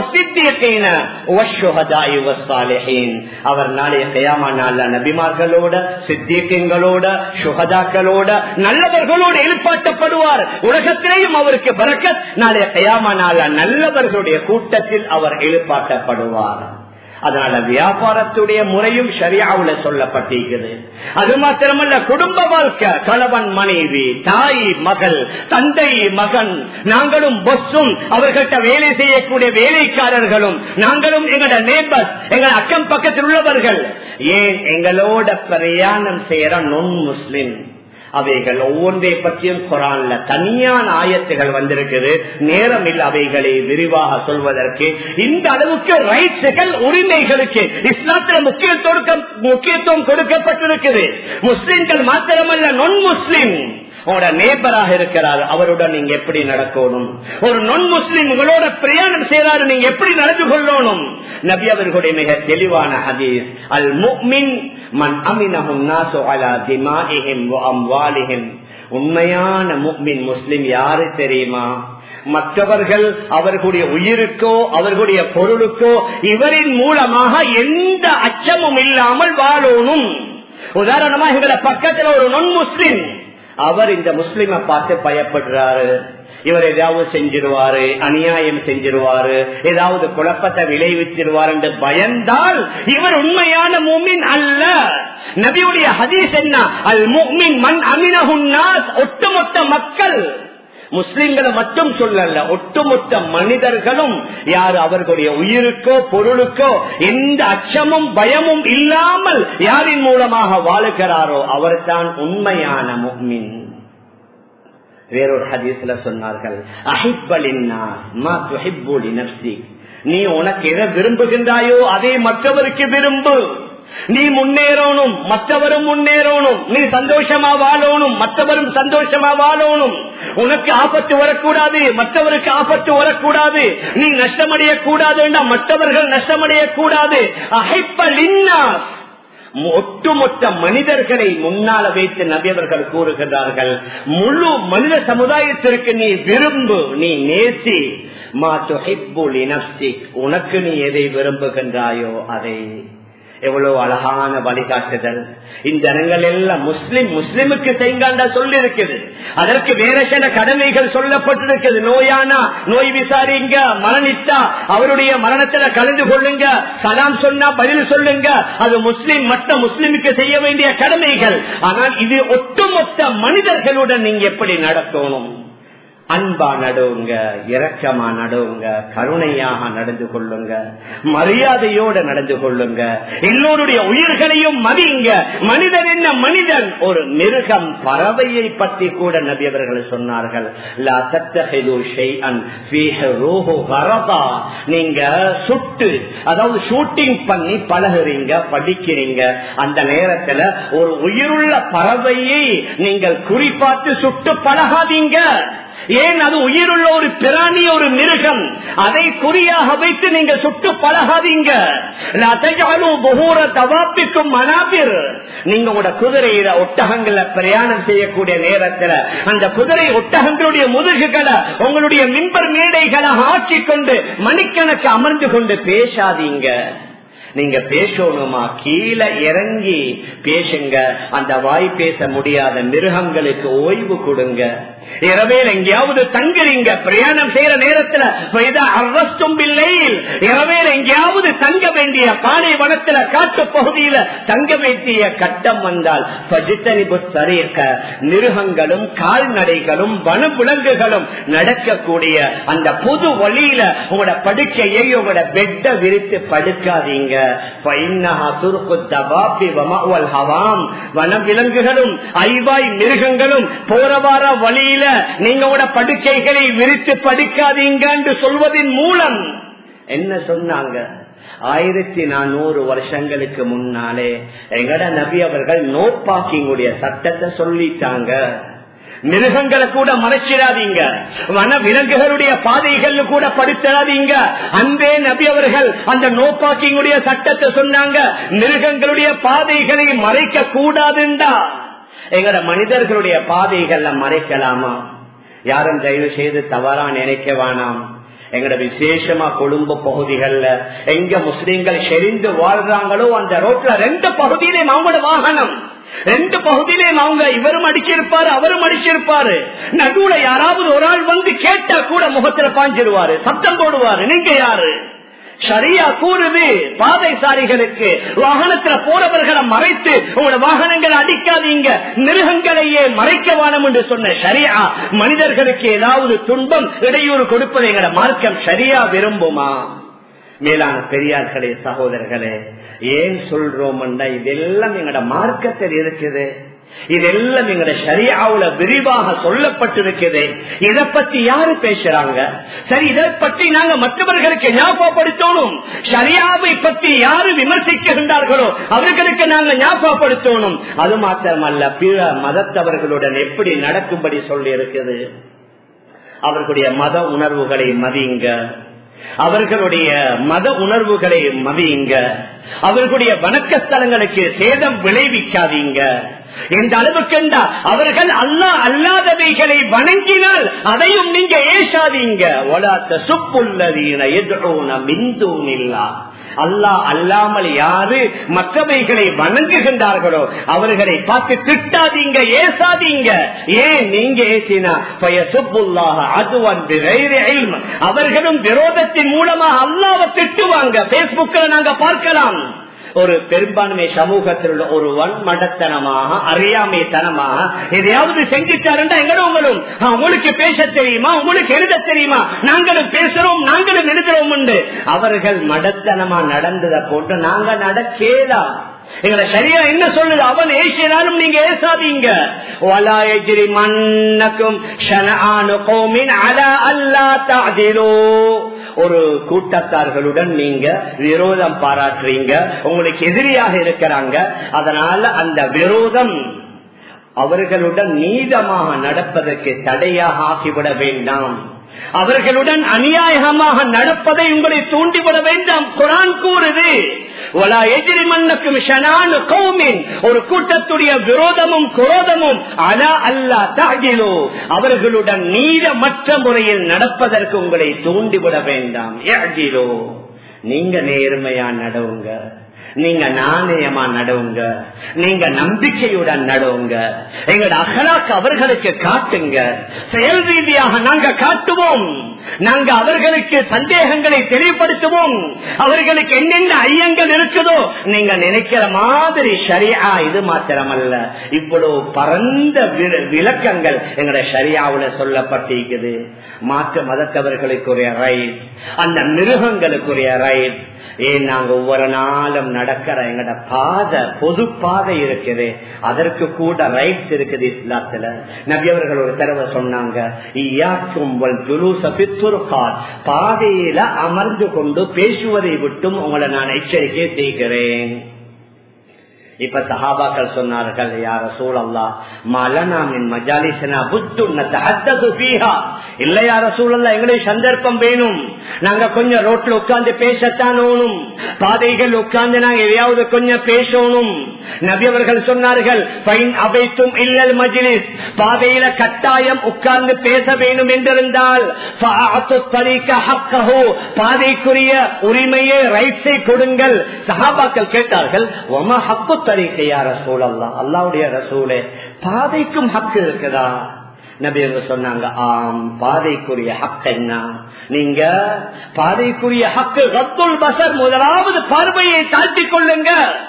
Speaker 1: அவர் நாளைய கயாமா நாள நபிமார்களோட சித்தியங்களோட சுகதாக்களோட நல்லவர்களோடு எழுப்பாட்டப்படுவார் உலகத்திலேயும் அவருக்கு பறக்க நாளைய கயாமா நாள நல்லவர்களுடைய கூட்டத்தில் அவர் எழுப்பாட்டப்படுவார் அதனால வியாபாரத்துடைய முறையும் சரியாவுல சொல்லப்பட்டிருக்கிறது அது மாத்திரமல்ல குடும்ப வாழ்க்கை கணவன் மனைவி தாய் மகள் தந்தை மகன் நாங்களும் பொஸ்ஸும் அவர்கள்ட்ட வேலை செய்யக்கூடிய வேலைக்காரர்களும் நாங்களும் எங்களோட நேபர் எங்கள் அக்கம் பக்கத்தில் உள்ளவர்கள் ஏன் எங்களோட பிரயாணம் செய்யற நொன் முஸ்லிம் அவைகள் ஒவ்வொன்றை பற்றியும் குரான்ல தனியான ஆயத்துகள் வந்திருக்குது நேரம் இல்லை அவைகளை விரிவாக சொல்வதற்கு இந்த அளவுக்கு ரைட்ஸுகள் உரிமைகளுக்கு இஸ்லாத்துல முக்கியத்துவம் முக்கியத்துவம் கொடுக்கப்பட்டிருக்குது முஸ்லிம்கள் மாத்திரமல்ல நொன் முஸ்லிம் உங்களோட நேபராக இருக்கிறார் அவருடன் நீங்க எப்படி நடக்கணும் ஒரு நொன் முஸ்லிம் உங்களோட பிரயாணம் செய்யறாரு நீங்க எப்படி நடந்து கொள்ளணும் நபி அவர்களுடைய மிக தெளிவான ஹதீஸ் அல் முக்மின் மன் அமினஹும் நாசு அலா திமாஇஹிம் வ அம்வாலிஹிம் உண்மையான முக்மின் முஸ்லிம் யாரு தெரியுமா மற்றவர்கள் அவர்களுடைய உயிருக்கோ அவர்களுடைய பொருளுக்கோ இவரின் மூலமாக எந்த அச்சமும் இல்லாமல் வாழணும் உதாரணமா எங்களை பக்கத்துல ஒரு நொன் முஸ்லிம் அவர் இந்த முஸ்லிமை பார்த்து பயப்படுறாரு இவர் ஏதாவது செஞ்சிருவாரு அநியாயம் செஞ்சிருவாரு ஏதாவது குழப்பத்தை விளைவிச்சிருவார் என்று பயந்தால் இவர் உண்மையான மூமின் அல்ல நபியுடைய ஹதீஸ் என்ன அல் மூமின் மண் அமினகுன்னாஸ் ஒட்டுமொத்த மக்கள் முஸ்லிம்களை மட்டும் சொல்லல ஒட்டுமொத்த மனிதர்களும் யார் அவர்களுடைய உயிருக்கோ பொருளுக்கோ எந்த அச்சமும் பயமும் இல்லாமல் யாரின் மூலமாக வாழுகிறாரோ அவர் தான் உண்மையான முக்மின் வேறொரு ஹதீஸ்ல சொன்னார்கள் நீ உனக்கு எதை விரும்புகின்றாயோ அதை மற்றவருக்கு விரும்பு நீ முன்னேறணும் மற்றவரும் முன்னேறணும் நீ சந்தோஷமா வாழணும் மற்றவரும் சந்தோஷமா வாழணும் உனக்கு ஆபத்து வரக்கூடாது மற்றவருக்கு ஆபத்து வரக்கூடாது நீ நஷ்டமடைய கூடாது மற்றவர்கள் நஷ்டமடைய கூடாது ஒட்டுமொத்த மனிதர்களை முன்னால வைத்து நபியவர்கள் கூறுகிறார்கள் முழு மனித சமுதாயத்திற்கு நீ விரும்பு நீ நேசி மா துஹிப்புலி நப்சி உனக்கு நீ எதை விரும்புகின்றாயோ அதை எவ்வளவு அழகான வழிகாட்டுதல் இந்த இடங்கள் எல்லாம் முஸ்லிம் முஸ்லிமுக்கு செய்காண்டா சொல்லி இருக்குது அதற்கு வேற சில கடமைகள் சொல்லப்பட்டிருக்குது நோயானா நோய் விசாரிங்க மரணித்தா அவருடைய மரணத்துல கலந்து கொள்ளுங்க சலாம் சொன்னா பதில் சொல்லுங்க அது முஸ்லிம் மற்ற முஸ்லிமுக்கு செய்ய வேண்டிய கடமைகள் ஆனால் இது ஒட்டுமொத்த மனிதர்களுடன் நீங்க எப்படி நடத்தணும் அன்பா நடுவுங்க இரக்கமா நடுவுங்க கருணையாக நடந்து கொள்ளுங்க மரியாதையோட நடந்து கொள்ளுங்க எல்லோருடைய உயிர்களையும் மதியுங்க மனிதன் என்ன மனிதன் ஒரு மிருகம் பறவையை பற்றி கூட நபி அவர்கள் சொன்னார்கள் லா தத்தஹிது ஷைஅன் ஃபீஹி ரூஹு கரதா. நீங்க சுட்டு அதாவது ஷூட்டிங் பண்ணி பழகுறீங்க படிக்கிறீங்க அந்த நேரத்துல ஒரு உயிருள்ள பறவையை நீங்கள் குறிப்பாத்து சுட்டு பழகாதீங்க ஏன் அது உயிருள்ள ஒரு பிராணி ஒரு மிருகம் அதை குறியாக வைத்து நீங்க சுட்டு பழகாதீங்க தவாப்பிக்கும் மனாபிர் நீங்க உங்களோட குதிரையில ஒட்டகங்கள பிரயாணம் செய்யக்கூடிய நேரத்துல அந்த குதிரை ஒட்டகங்களுடைய முதுகுகளை உங்களுடைய மின்பர் மேடைகளை ஆக்கிக் கொண்டு மணிக்கணக்கு அமர்ந்து கொண்டு பேசாதீங்க நீங்க பேசணுமா கீழே இறங்கி பேசுங்க அந்த வாய் பேச முடியாத மிருகங்களுக்கு ஓய்வு கொடுங்க இரவேல் எங்கேயாவது தங்குறீங்க பிரயாணம் செய்யற நேரத்துல அரசும் இல்லையில் இரவேல் எங்கேயாவது தங்க வேண்டிய பாலைவனத்துல காட்டு பகுதியில தங்க வேண்டிய கட்டம் வந்தால் சரிக்க மிருகங்களும் கால்நடைகளும் வனவிலங்குகளும் நடக்கக்கூடிய அந்த பொது வழியில உங்களோட படுக்கையை உங்களோட பெட்ட விரித்து படுக்காதீங்க வனவிலங்குகளும் ஐவாய் மிருகங்களும் போறவார வழியில நீங்களோட படுக்கைகளை விரித்து படுக்காதீங்க என்று சொல்வதன் மூலம் என்ன சொன்னாங்க ஆயிரத்தி நானூறு வருஷங்களுக்கு முன்னாலே எங்கட நபி அவர்கள் நோ பார்க்கிங்குடைய சட்டத்தை சொல்லிட்டாங்க மிருகங்களை கூட மறைச்சிடாதீங்க வன விலங்குகளுடைய பாதைகள் கூட படுத்தாதீங்க அன்பே நபி அவர்கள் அந்த நோ பார்க்கிங்குடைய சட்டத்தை சொன்னாங்க மிருகங்களுடைய பாதைகளை மறைக்க கூடாதுண்டா எங்கட மனிதர்களுடைய பாதைகள்ல மறைக்கலாமா யாரும் தயவு செய்து தவறா நினைக்க வேணாம் எங்கட விசேஷமா கொழும்பு பகுதிகள்ல எங்க முஸ்லீம்கள் செறிந்து வாழ்றாங்களோ அந்த ரோட்ல ரெண்டு பகுதியிலையும் அவங்களோட வாகனம் ரெண்டு பகுதியிலையும் அவங்க இவரும் அடிச்சிருப்பாரு அவரும் அடிச்சிருப்பாரு நடுவுல யாராவது ஒரு ஆள் வந்து கேட்டா கூட முகத்துல பாஞ்சிருவாரு சத்தம் போடுவாரு நீங்க யாரு சரியா கூறுது பாதைசாரிகளுக்கு வாகனத்துல போறவர்களை மறைத்து உங்களோட வாகனங்களை அடிக்காதீங்க மிருகங்களையே மறைக்க வேணும் என்று சொன்ன சரியா மனிதர்களுக்கு ஏதாவது துன்பம் இடையூறு கொடுப்பதை எங்களோட மார்க்கம் சரியா விரும்புமா மேலான பெரியார்களே சகோதரர்களே ஏன் சொல்றோம் இதெல்லாம் எங்களோட மார்க்கத்தில் இருக்குது இதெல்லாம் எங்களோட சரியாவுல விரிவாக சொல்லப்பட்டிருக்குது இதை பத்தி யாரு பேசுறாங்க சரி இதை பற்றி நாங்க மற்றவர்களுக்கு ஞாபகப்படுத்தணும் சரியாவை பற்றி யாரு விமர்சிக்கின்றார்களோ அவர்களுக்கு நாங்க ஞாபகப்படுத்தணும் அது மாத்திரமல்ல பிற மதத்தவர்களுடன் எப்படி நடக்கும்படி சொல்லி இருக்குது அவர்களுடைய மத உணர்வுகளை மதியுங்க அவர்களுடைய மத உணர்வுகளை மதியுங்க அவர்களுடைய வணக்க ஸ்தலங்களுக்கு சேதம் விளைவிக்காதீங்க எந்த அளவுக்கு அவர்கள் அல்லா அல்லாதவைகளை வணங்கினால் அதையும் நீங்க ஏசாதீங்க ஒலாத்த சுப்புள்ளதீன எதிரோன மிந்தூனில்லா அல்லா அல்லாமல் யாரு மற்றவைகளை வணங்குகின்றார்களோ அவர்களை பார்த்து திட்டாதீங்க ஏசாதீங்க ஏன் நீங்க ஏசினா அதுவன் அவர்களும் விரோதத்தின் மூலமாக அல்லாவை திட்டுவாங்க பேஸ்புக்ல நாங்க பார்க்கலாம் ஒரு பெரும்பான்மை சமூகத்தில் உள்ள ஒரு வன்மடத்தனமாக அறியாமைத்தனமாக எதையாவது செஞ்சுட்டாருண்டா எங்களும் உங்களுக்கு பேச தெரியுமா உங்களுக்கு எழுத தெரியுமா நாங்களும் பேசுறோம் நாங்களும் எழுதுறோம் உண்டு அவர்கள் மடத்தனமா நடந்ததை போட்டு நாங்க நடக்கேதா எங்களை சரியா என்ன சொல்லுது அவன் ஏசினாலும் நீங்க ஏசாதீங்க வலாயஜிரி மன்னக்கும் ஒரு கூட்டத்தார்களுடன் நீங்க விரோதம் பாராட்டுறீங்க உங்களுக்கு எதிரியாக இருக்கிறாங்க அதனால அந்த விரோதம் அவர்களுடன் நீதமாக நடப்பதற்கு தடையாக ஆகிவிட வேண்டாம் அவர்களுடன் அநியாயமாக நடப்பதை உங்களை தூண்டிவிட வேண்டாம் குரான் கூறுது எதிரி மண்ணுக்கும் ஒரு கூட்டத்துடைய விரோதமும் குரோதமும் அலா அல்லா தாகிலோ அவர்களுடன் நீளமற்ற முறையில் நடப்பதற்கு உங்களை தூண்டிவிட வேண்டாம் யாகிலோ நீங்க நேர்மையா நடவுங்க நீங்க நாணயமா நடுவுங்க நீங்க நம்பிக்கையுடன் நடுவுங்க எங்களோட அகலாக்கு அவர்களுக்கு காட்டுங்க செயல் ரீதியாக நாங்க காட்டுவோம் நாங்க அவர்களுக்கு சந்தேகங்களை தெளிவுபடுத்துவோம் அவர்களுக்கு என்னென்ன ஐயங்கள் இருக்குதோ நீங்க நினைக்கிற மாதிரி சரியா இது மாத்திரமல்ல இவ்வளவு பரந்த விளக்கங்கள் எங்களுடைய சரியாவுல சொல்லப்பட்டிருக்குது மாற்று மதத்தவர்களுக்குரிய ரைட் அந்த மிருகங்களுக்குரிய ரைட் ஏன் நாங்க ஒவ்வொரு நாளும் நடக்கிற எங்கட பாதை பொது பாதை இருக்குது அதற்கு கூட ரைட்ஸ் இருக்குது இஸ்லாத்துல நபியவர்கள் ஒரு தடவை சொன்னாங்க பாதையில அமர்ந்து கொண்டு பேசுவதை விட்டும் உங்களை நான் எச்சரிக்கை செய்கிறேன் இப்ப சஹாபாக்கள் சொன்னார்கள் யார சூழல்லா மலனாமின் மஜாலிசனா புத்துன்னீஹா இல்ல யார சூழல்லா எங்களுக்கு சந்தர்ப்பம் வேணும் நாங்க கொஞ்சம் ரோட்ல உட்கார்ந்து பேசத்தான் ஓணும் பாதைகள் உட்கார்ந்து நாங்க எதையாவது கொஞ்சம் பேசணும் நபி அவர்கள் சொன்னார்கள் அவைத்தும் இல்லல் மஜிலிஸ் பாதையில கட்டாயம் உட்கார்ந்து பேச வேண்டும் என்றிருந்தால் பாதைக்குரிய உரிமையை ரைட்ஸை கொடுங்கள் சஹாபாக்கள் கேட்டார்கள் ஒம ஹக்கு தரிக்கையா ரசூல் அல்லா அல்லாவுடைய ரசூலே பாதைக்கும் ஹக்கு இருக்குதா நபி சொன்னாங்க ஆம் பாதைக்குரிய ஹக் என்ன நீங்க பாதைக்குரிய ஹக்கு ரத்துல் பசர் முதலாவது பார்வையை தாழ்த்திக் கொள்ளுங்க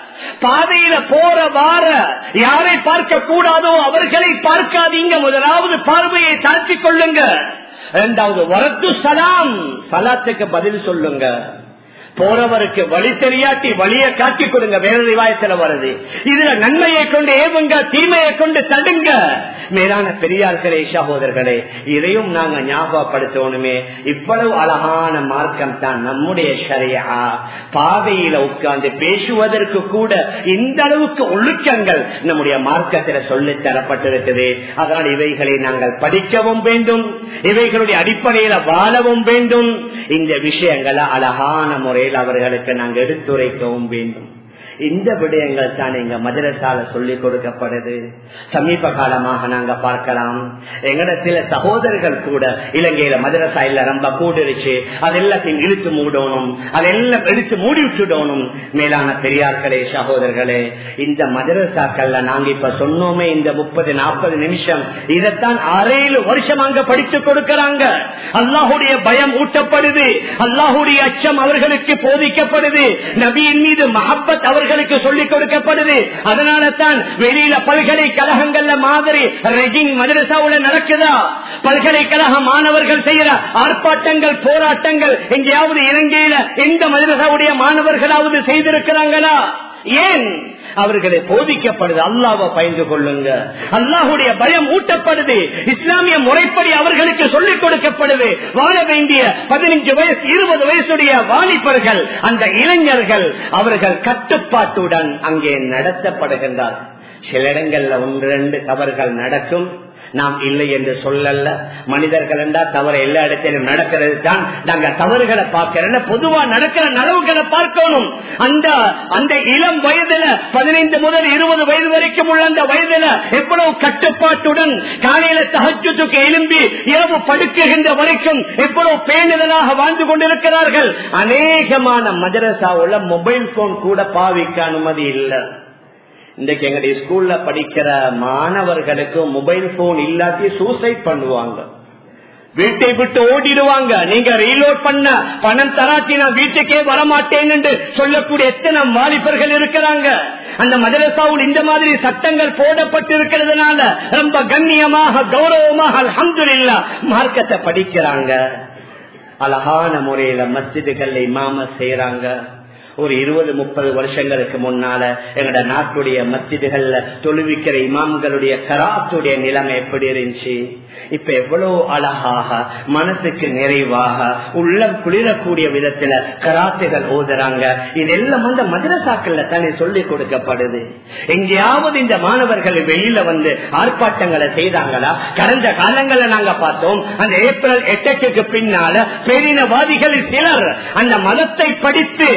Speaker 1: பாதையில போற வார யாரை பார்க்க கூடாதோ அவர்களை பார்க்காதீங்க முதலாவது பார்வையை தாழ்த்திக் கொள்ளுங்க இரண்டாவது வரத்து சலாம் சலாத்துக்கு பதில் சொல்லுங்க போறவருக்கு வழி தெரியாட்டி வழியை காட்டி கொடுங்க வேற ரிவாயத்துல வருது இதுல நன்மையை கொண்டு ஏவுங்க தீமையை கொண்டு தடுங்க மேலான பெரியார்களே சகோதரர்களே இதையும் நாங்க ஞாபகப்படுத்தணுமே இவ்வளவு அழகான மார்க்கம் தான் நம்முடைய சரியா பாதையில உட்கார்ந்து பேசுவதற்கு கூட இந்த அளவுக்கு ஒழுக்கங்கள் நம்முடைய மார்க்கத்தில் சொல்லி தரப்பட்டிருக்குது அதனால் இவைகளை நாங்கள் படிக்கவும் வேண்டும் இவைகளுடைய அடிப்படையில வாழவும் வேண்டும் இந்த விஷயங்களை அழகான முறை முறையில் அவர்களுக்கு நாங்கள் எடுத்துரைக்கவும் வேண்டும் இந்த விடயங்கள் தான் எங்க மதரசால சொல்லிக் கொடுக்கப்படுது சமீப காலமாக நாங்க பார்க்கலாம் எங்கட சில சகோதரர்கள் கூட இலங்கையில மதரசா இல்ல ரொம்ப கூடிருச்சு அது எல்லாத்தையும் இழுத்து மூடணும் அதெல்லாம் எடுத்து மூடி விட்டுடணும் மேலான பெரியார்களே சகோதரர்களே இந்த மதரசாக்கள்ல நாங்க இப்ப சொன்னோமே இந்த முப்பது நாற்பது நிமிஷம் இதைத்தான் அரையில வருஷம் அங்க படித்து கொடுக்கறாங்க அல்லாஹுடைய பயம் ஊட்டப்படுது அல்லாஹுடைய அச்சம் அவர்களுக்கு போதிக்கப்படுது நபியின் மீது மஹப்பத் அவர் அவர்களுக்கு சொல்லிக் கொடுக்கப்படுது அதனால தான் வெளியில பல்கலைக்கழகங்கள்ல மாதிரி ரெஜிங் மதரசாவுல நடக்குதா பல்கலைக்கழக மாணவர்கள் செய்யற ஆர்ப்பாட்டங்கள் போராட்டங்கள் எங்கேயாவது இலங்கையில எந்த மதரசாவுடைய மாணவர்களாவது செய்திருக்கிறாங்களா ஏன் அவர்களை போதிக்கப்படுது அல்லாவை பயந்து கொள்ளுங்க அல்லாஹுடைய பயம் ஊட்டப்படுது இஸ்லாமிய முறைப்படி அவர்களுக்கு சொல்லிக் கொடுக்கப்படுது வாழ வேண்டிய பதினஞ்சு வயசு இருபது வயசுடைய வாலிபர்கள் அந்த இளைஞர்கள் அவர்கள் கட்டுப்பாட்டுடன் அங்கே நடத்தப்படுகின்றார் சில இடங்கள்ல ஒன்று ரெண்டு தவறுகள் நடக்கும் நாம் இல்லை என்று சொல்லல மனிதர்கள் என்றா தவறு எல்லா இடத்திலும் நடக்கிறது தான் நாங்க தவறுகளை பார்க்கிறோம் பொதுவா நடக்கிற நலவுகளை பார்க்கணும் அந்த அந்த இளம் வயதுல பதினைந்து முதல் இருபது வயது வரைக்கும் உள்ள அந்த வயதுல எவ்வளவு கட்டுப்பாட்டுடன் காலையில தகச்சுக்கு எழும்பி இரவு படுக்குகின்ற வரைக்கும் எவ்வளவு பேணுதலாக வாழ்ந்து கொண்டிருக்கிறார்கள் அநேகமான மதரசாவுல மொபைல் போன் கூட பாவிக்க அனுமதி இல்லை இன்றைக்கு எங்களுடைய ஸ்கூல்ல படிக்கிற மாணவர்களுக்கு மொபைல் போன் இல்லாட்டி சூசைட் பண்ணுவாங்க வீட்டை விட்டு ஓடிடுவாங்க நீங்க ரீலோட் பண்ண பணம் தராட்டி நான் வீட்டுக்கே வரமாட்டேன் என்று சொல்லக்கூடிய எத்தனை வாலிபர்கள் இருக்கிறாங்க அந்த மதரசாவில் இந்த மாதிரி சட்டங்கள் போடப்பட்டு இருக்கிறதுனால ரொம்ப கண்ணியமாக கௌரவமாக அலமது மார்க்கத்தை படிக்கிறாங்க அழகான முறையில மஸ்ஜிதுகள் இமாம செய்யறாங்க ஒரு இருபது முப்பது வருஷங்களுக்கு முன்னால எங்கட நாட்டுடைய மஸ்ஜிதுகள்ல தொழுவிக்கிற இமாம்களுடைய கராத்துடைய நிலைமை எப்படி இருந்துச்சு இப்ப எவ்வளவு அழகாக மனசுக்கு நிறைவாக உள்ளம் குளிரக்கூடிய விதத்துல கராத்துகள் ஓதுறாங்க இதெல்லாம் அந்த மதரசாக்கள்ல தானே சொல்லிக் கொடுக்கப்படுது எங்கேயாவது இந்த மாணவர்கள் வெளியில வந்து ஆர்ப்பாட்டங்களை செய்தாங்களா கடந்த காலங்கள்ல நாங்க பார்த்தோம் அந்த ஏப்ரல் எட்டுக்கு பின்னால பேரினவாதிகள் சிலர் அந்த மதத்தை படித்து மத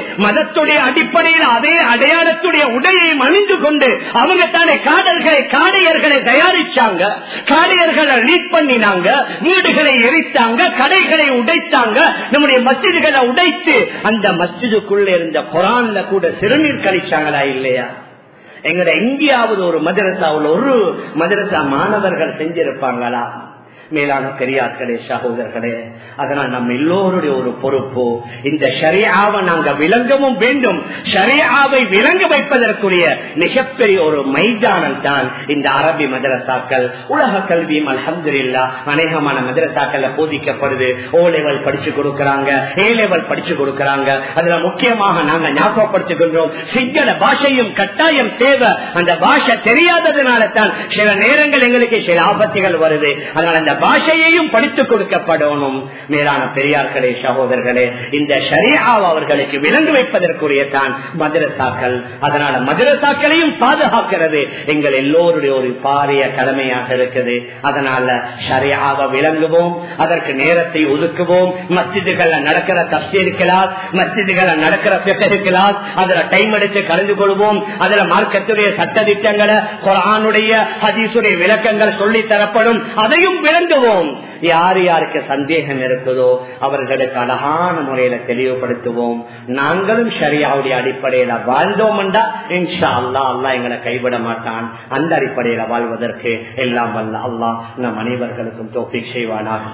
Speaker 1: மதத்துடைய அடிப்படையில் அதே அடையாளத்துடைய உடையை அணிந்து கொண்டு அவங்க தானே காடல்களை காடையர்களை தயாரிச்சாங்க காடையர்களை லீட் பண்ணினாங்க வீடுகளை எரித்தாங்க கடைகளை உடைத்தாங்க நம்முடைய மஸ்ஜிதுகளை உடைத்து அந்த மஸ்ஜிதுக்குள்ள இருந்த குரான்ல கூட சிறுநீர் கழிச்சாங்களா இல்லையா எங்கட எங்கேயாவது ஒரு மதரசாவில் ஒரு மதரசா மாணவர்கள் செஞ்சிருப்பாங்களா மேலான பெரியார்களே சகோதரர்களே அதனால் நம்ம எல்லோருடைய ஒரு பொறுப்பு இந்த ஷரியாவை நாங்க விளங்கவும் வேண்டும் ஷரியாவை விளங்க வைப்பதற்குரிய மிகப்பெரிய ஒரு மைதானம் தான் இந்த அரபி மதரசாக்கள் உலக கல்வியும் அலமதுல்லா அநேகமான மதரசாக்கள்ல போதிக்கப்படுது ஓ லெவல் படிச்சு கொடுக்கறாங்க ஏ லெவல் படிச்சு கொடுக்கறாங்க அதுல முக்கியமாக நாங்க ஞாபகப்படுத்திக்கின்றோம் சிங்கள பாஷையும் கட்டாயம் தேவை அந்த பாஷை தெரியாததுனால தான் சில நேரங்கள் எங்களுக்கு சில ஆபத்துகள் வருது அதனால அந்த பாஷையையும் படித்துக் கொடுக்கப்படணும் மேலான பெரியார்களே சகோதரர்களே இந்த ஷரியாவ் அவர்களுக்கு விலங்கு வைப்பதற்குரிய தான் மதரசாக்கள் அதனால மதரசாக்களையும் பாதுகாக்கிறது எங்கள் எல்லோருடைய ஒரு பாரிய கடமையாக இருக்குது அதனால ஷரியாவை விளங்குவோம் அதற்கு நேரத்தை ஒதுக்குவோம் மஸ்ஜிதுகள்ல நடக்கிற தப்சீர்களால் மஸ்ஜிதுகள்ல நடக்கிற பிறகுகளால் அதுல டைம் எடுத்து கலந்து கொள்வோம் அதுல மார்க்கத்துடைய சட்ட திட்டங்களை குரானுடைய ஹதீசுடைய விளக்கங்கள் சொல்லி தரப்படும் அதையும் விளங்குவோம் யார் யாருக்கு சந்தேகம் இருக்குதோ அவர்களுக்கு அழகான முறையில தெளிவுபடுத்துவோம் நாங்களும் ஷரியாவுடைய அடிப்படையில வாழ்ந்தோம் என்றா இன்ஷா அல்லா அல்லா எங்களை கைவிட மாட்டான் அந்த அடிப்படையில வாழ்வதற்கு எல்லாம் வல்ல அல்லாஹ் நம் அனைவர்களுக்கும் தோப்பிக் செய்வானாக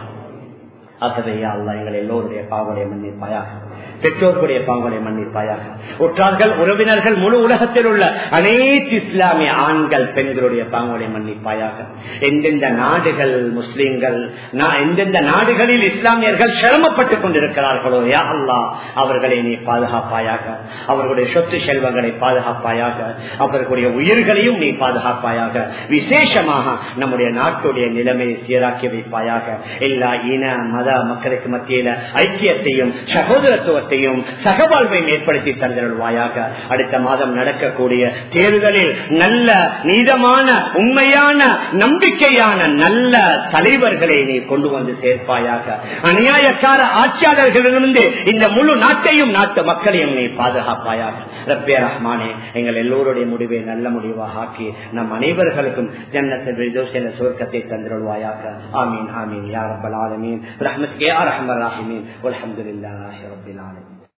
Speaker 1: ஆகவே அல்லா எங்கள் எல்லோருடைய பாவனை மன்னிப்பாயாக பெற்றோர்களுடைய பாவனை மன்னிப்பாயாக உற்றார்கள் உறவினர்கள் முழு உலகத்தில் உள்ள அனைத்து இஸ்லாமிய ஆண்கள் பெண்களுடைய பாவனை மன்னிப்பாயாக எந்தெந்த நாடுகள் முஸ்லிம்கள் எந்தெந்த நாடுகளில் இஸ்லாமியர்கள் சிரமப்பட்டுக் கொண்டிருக்கிறார்களோ யா அல்லா அவர்களை நீ பாதுகாப்பாயாக அவர்களுடைய சொத்து செல்வங்களை பாதுகாப்பாயாக அவர்களுடைய உயிர்களையும் நீ பாதுகாப்பாயாக விசேஷமாக நம்முடைய நாட்டுடைய நிலைமையை சீராக்கி வைப்பாயாக எல்லா இன மத மக்களுக்கு மத்தியில ஐக்கியத்தையும் சகோதரத்துவத்தையும் சகவாழ்வையும் ஏற்படுத்தி தந்திருவாயாக அடுத்த மாதம் நடக்கக்கூடிய தேர்தலில் நல்ல நீதமான உண்மையான நம்பிக்கையான நல்ல தலைவர்களை நீ கொண்டு வந்து சேர்ப்பாயாக அநியாயக்கார ஆட்சியாளர்களிலிருந்து இந்த முழு நாட்டையும் நாட்டு மக்களையும் நீ பாதுகாப்பாயாக ரப்பே ரஹ்மானே எங்கள் எல்லோருடைய முடிவை நல்ல முடிவாக ஆக்கி நம் அனைவர்களுக்கும் ஜன்னத்தில் சுவர்க்கத்தை தந்திருவாயாக ஆமீன் ஆமீன் யார் ரப்பல் ஆலமீன் رحمتك يا ارحم الراحمين والحمد لله رب العالمين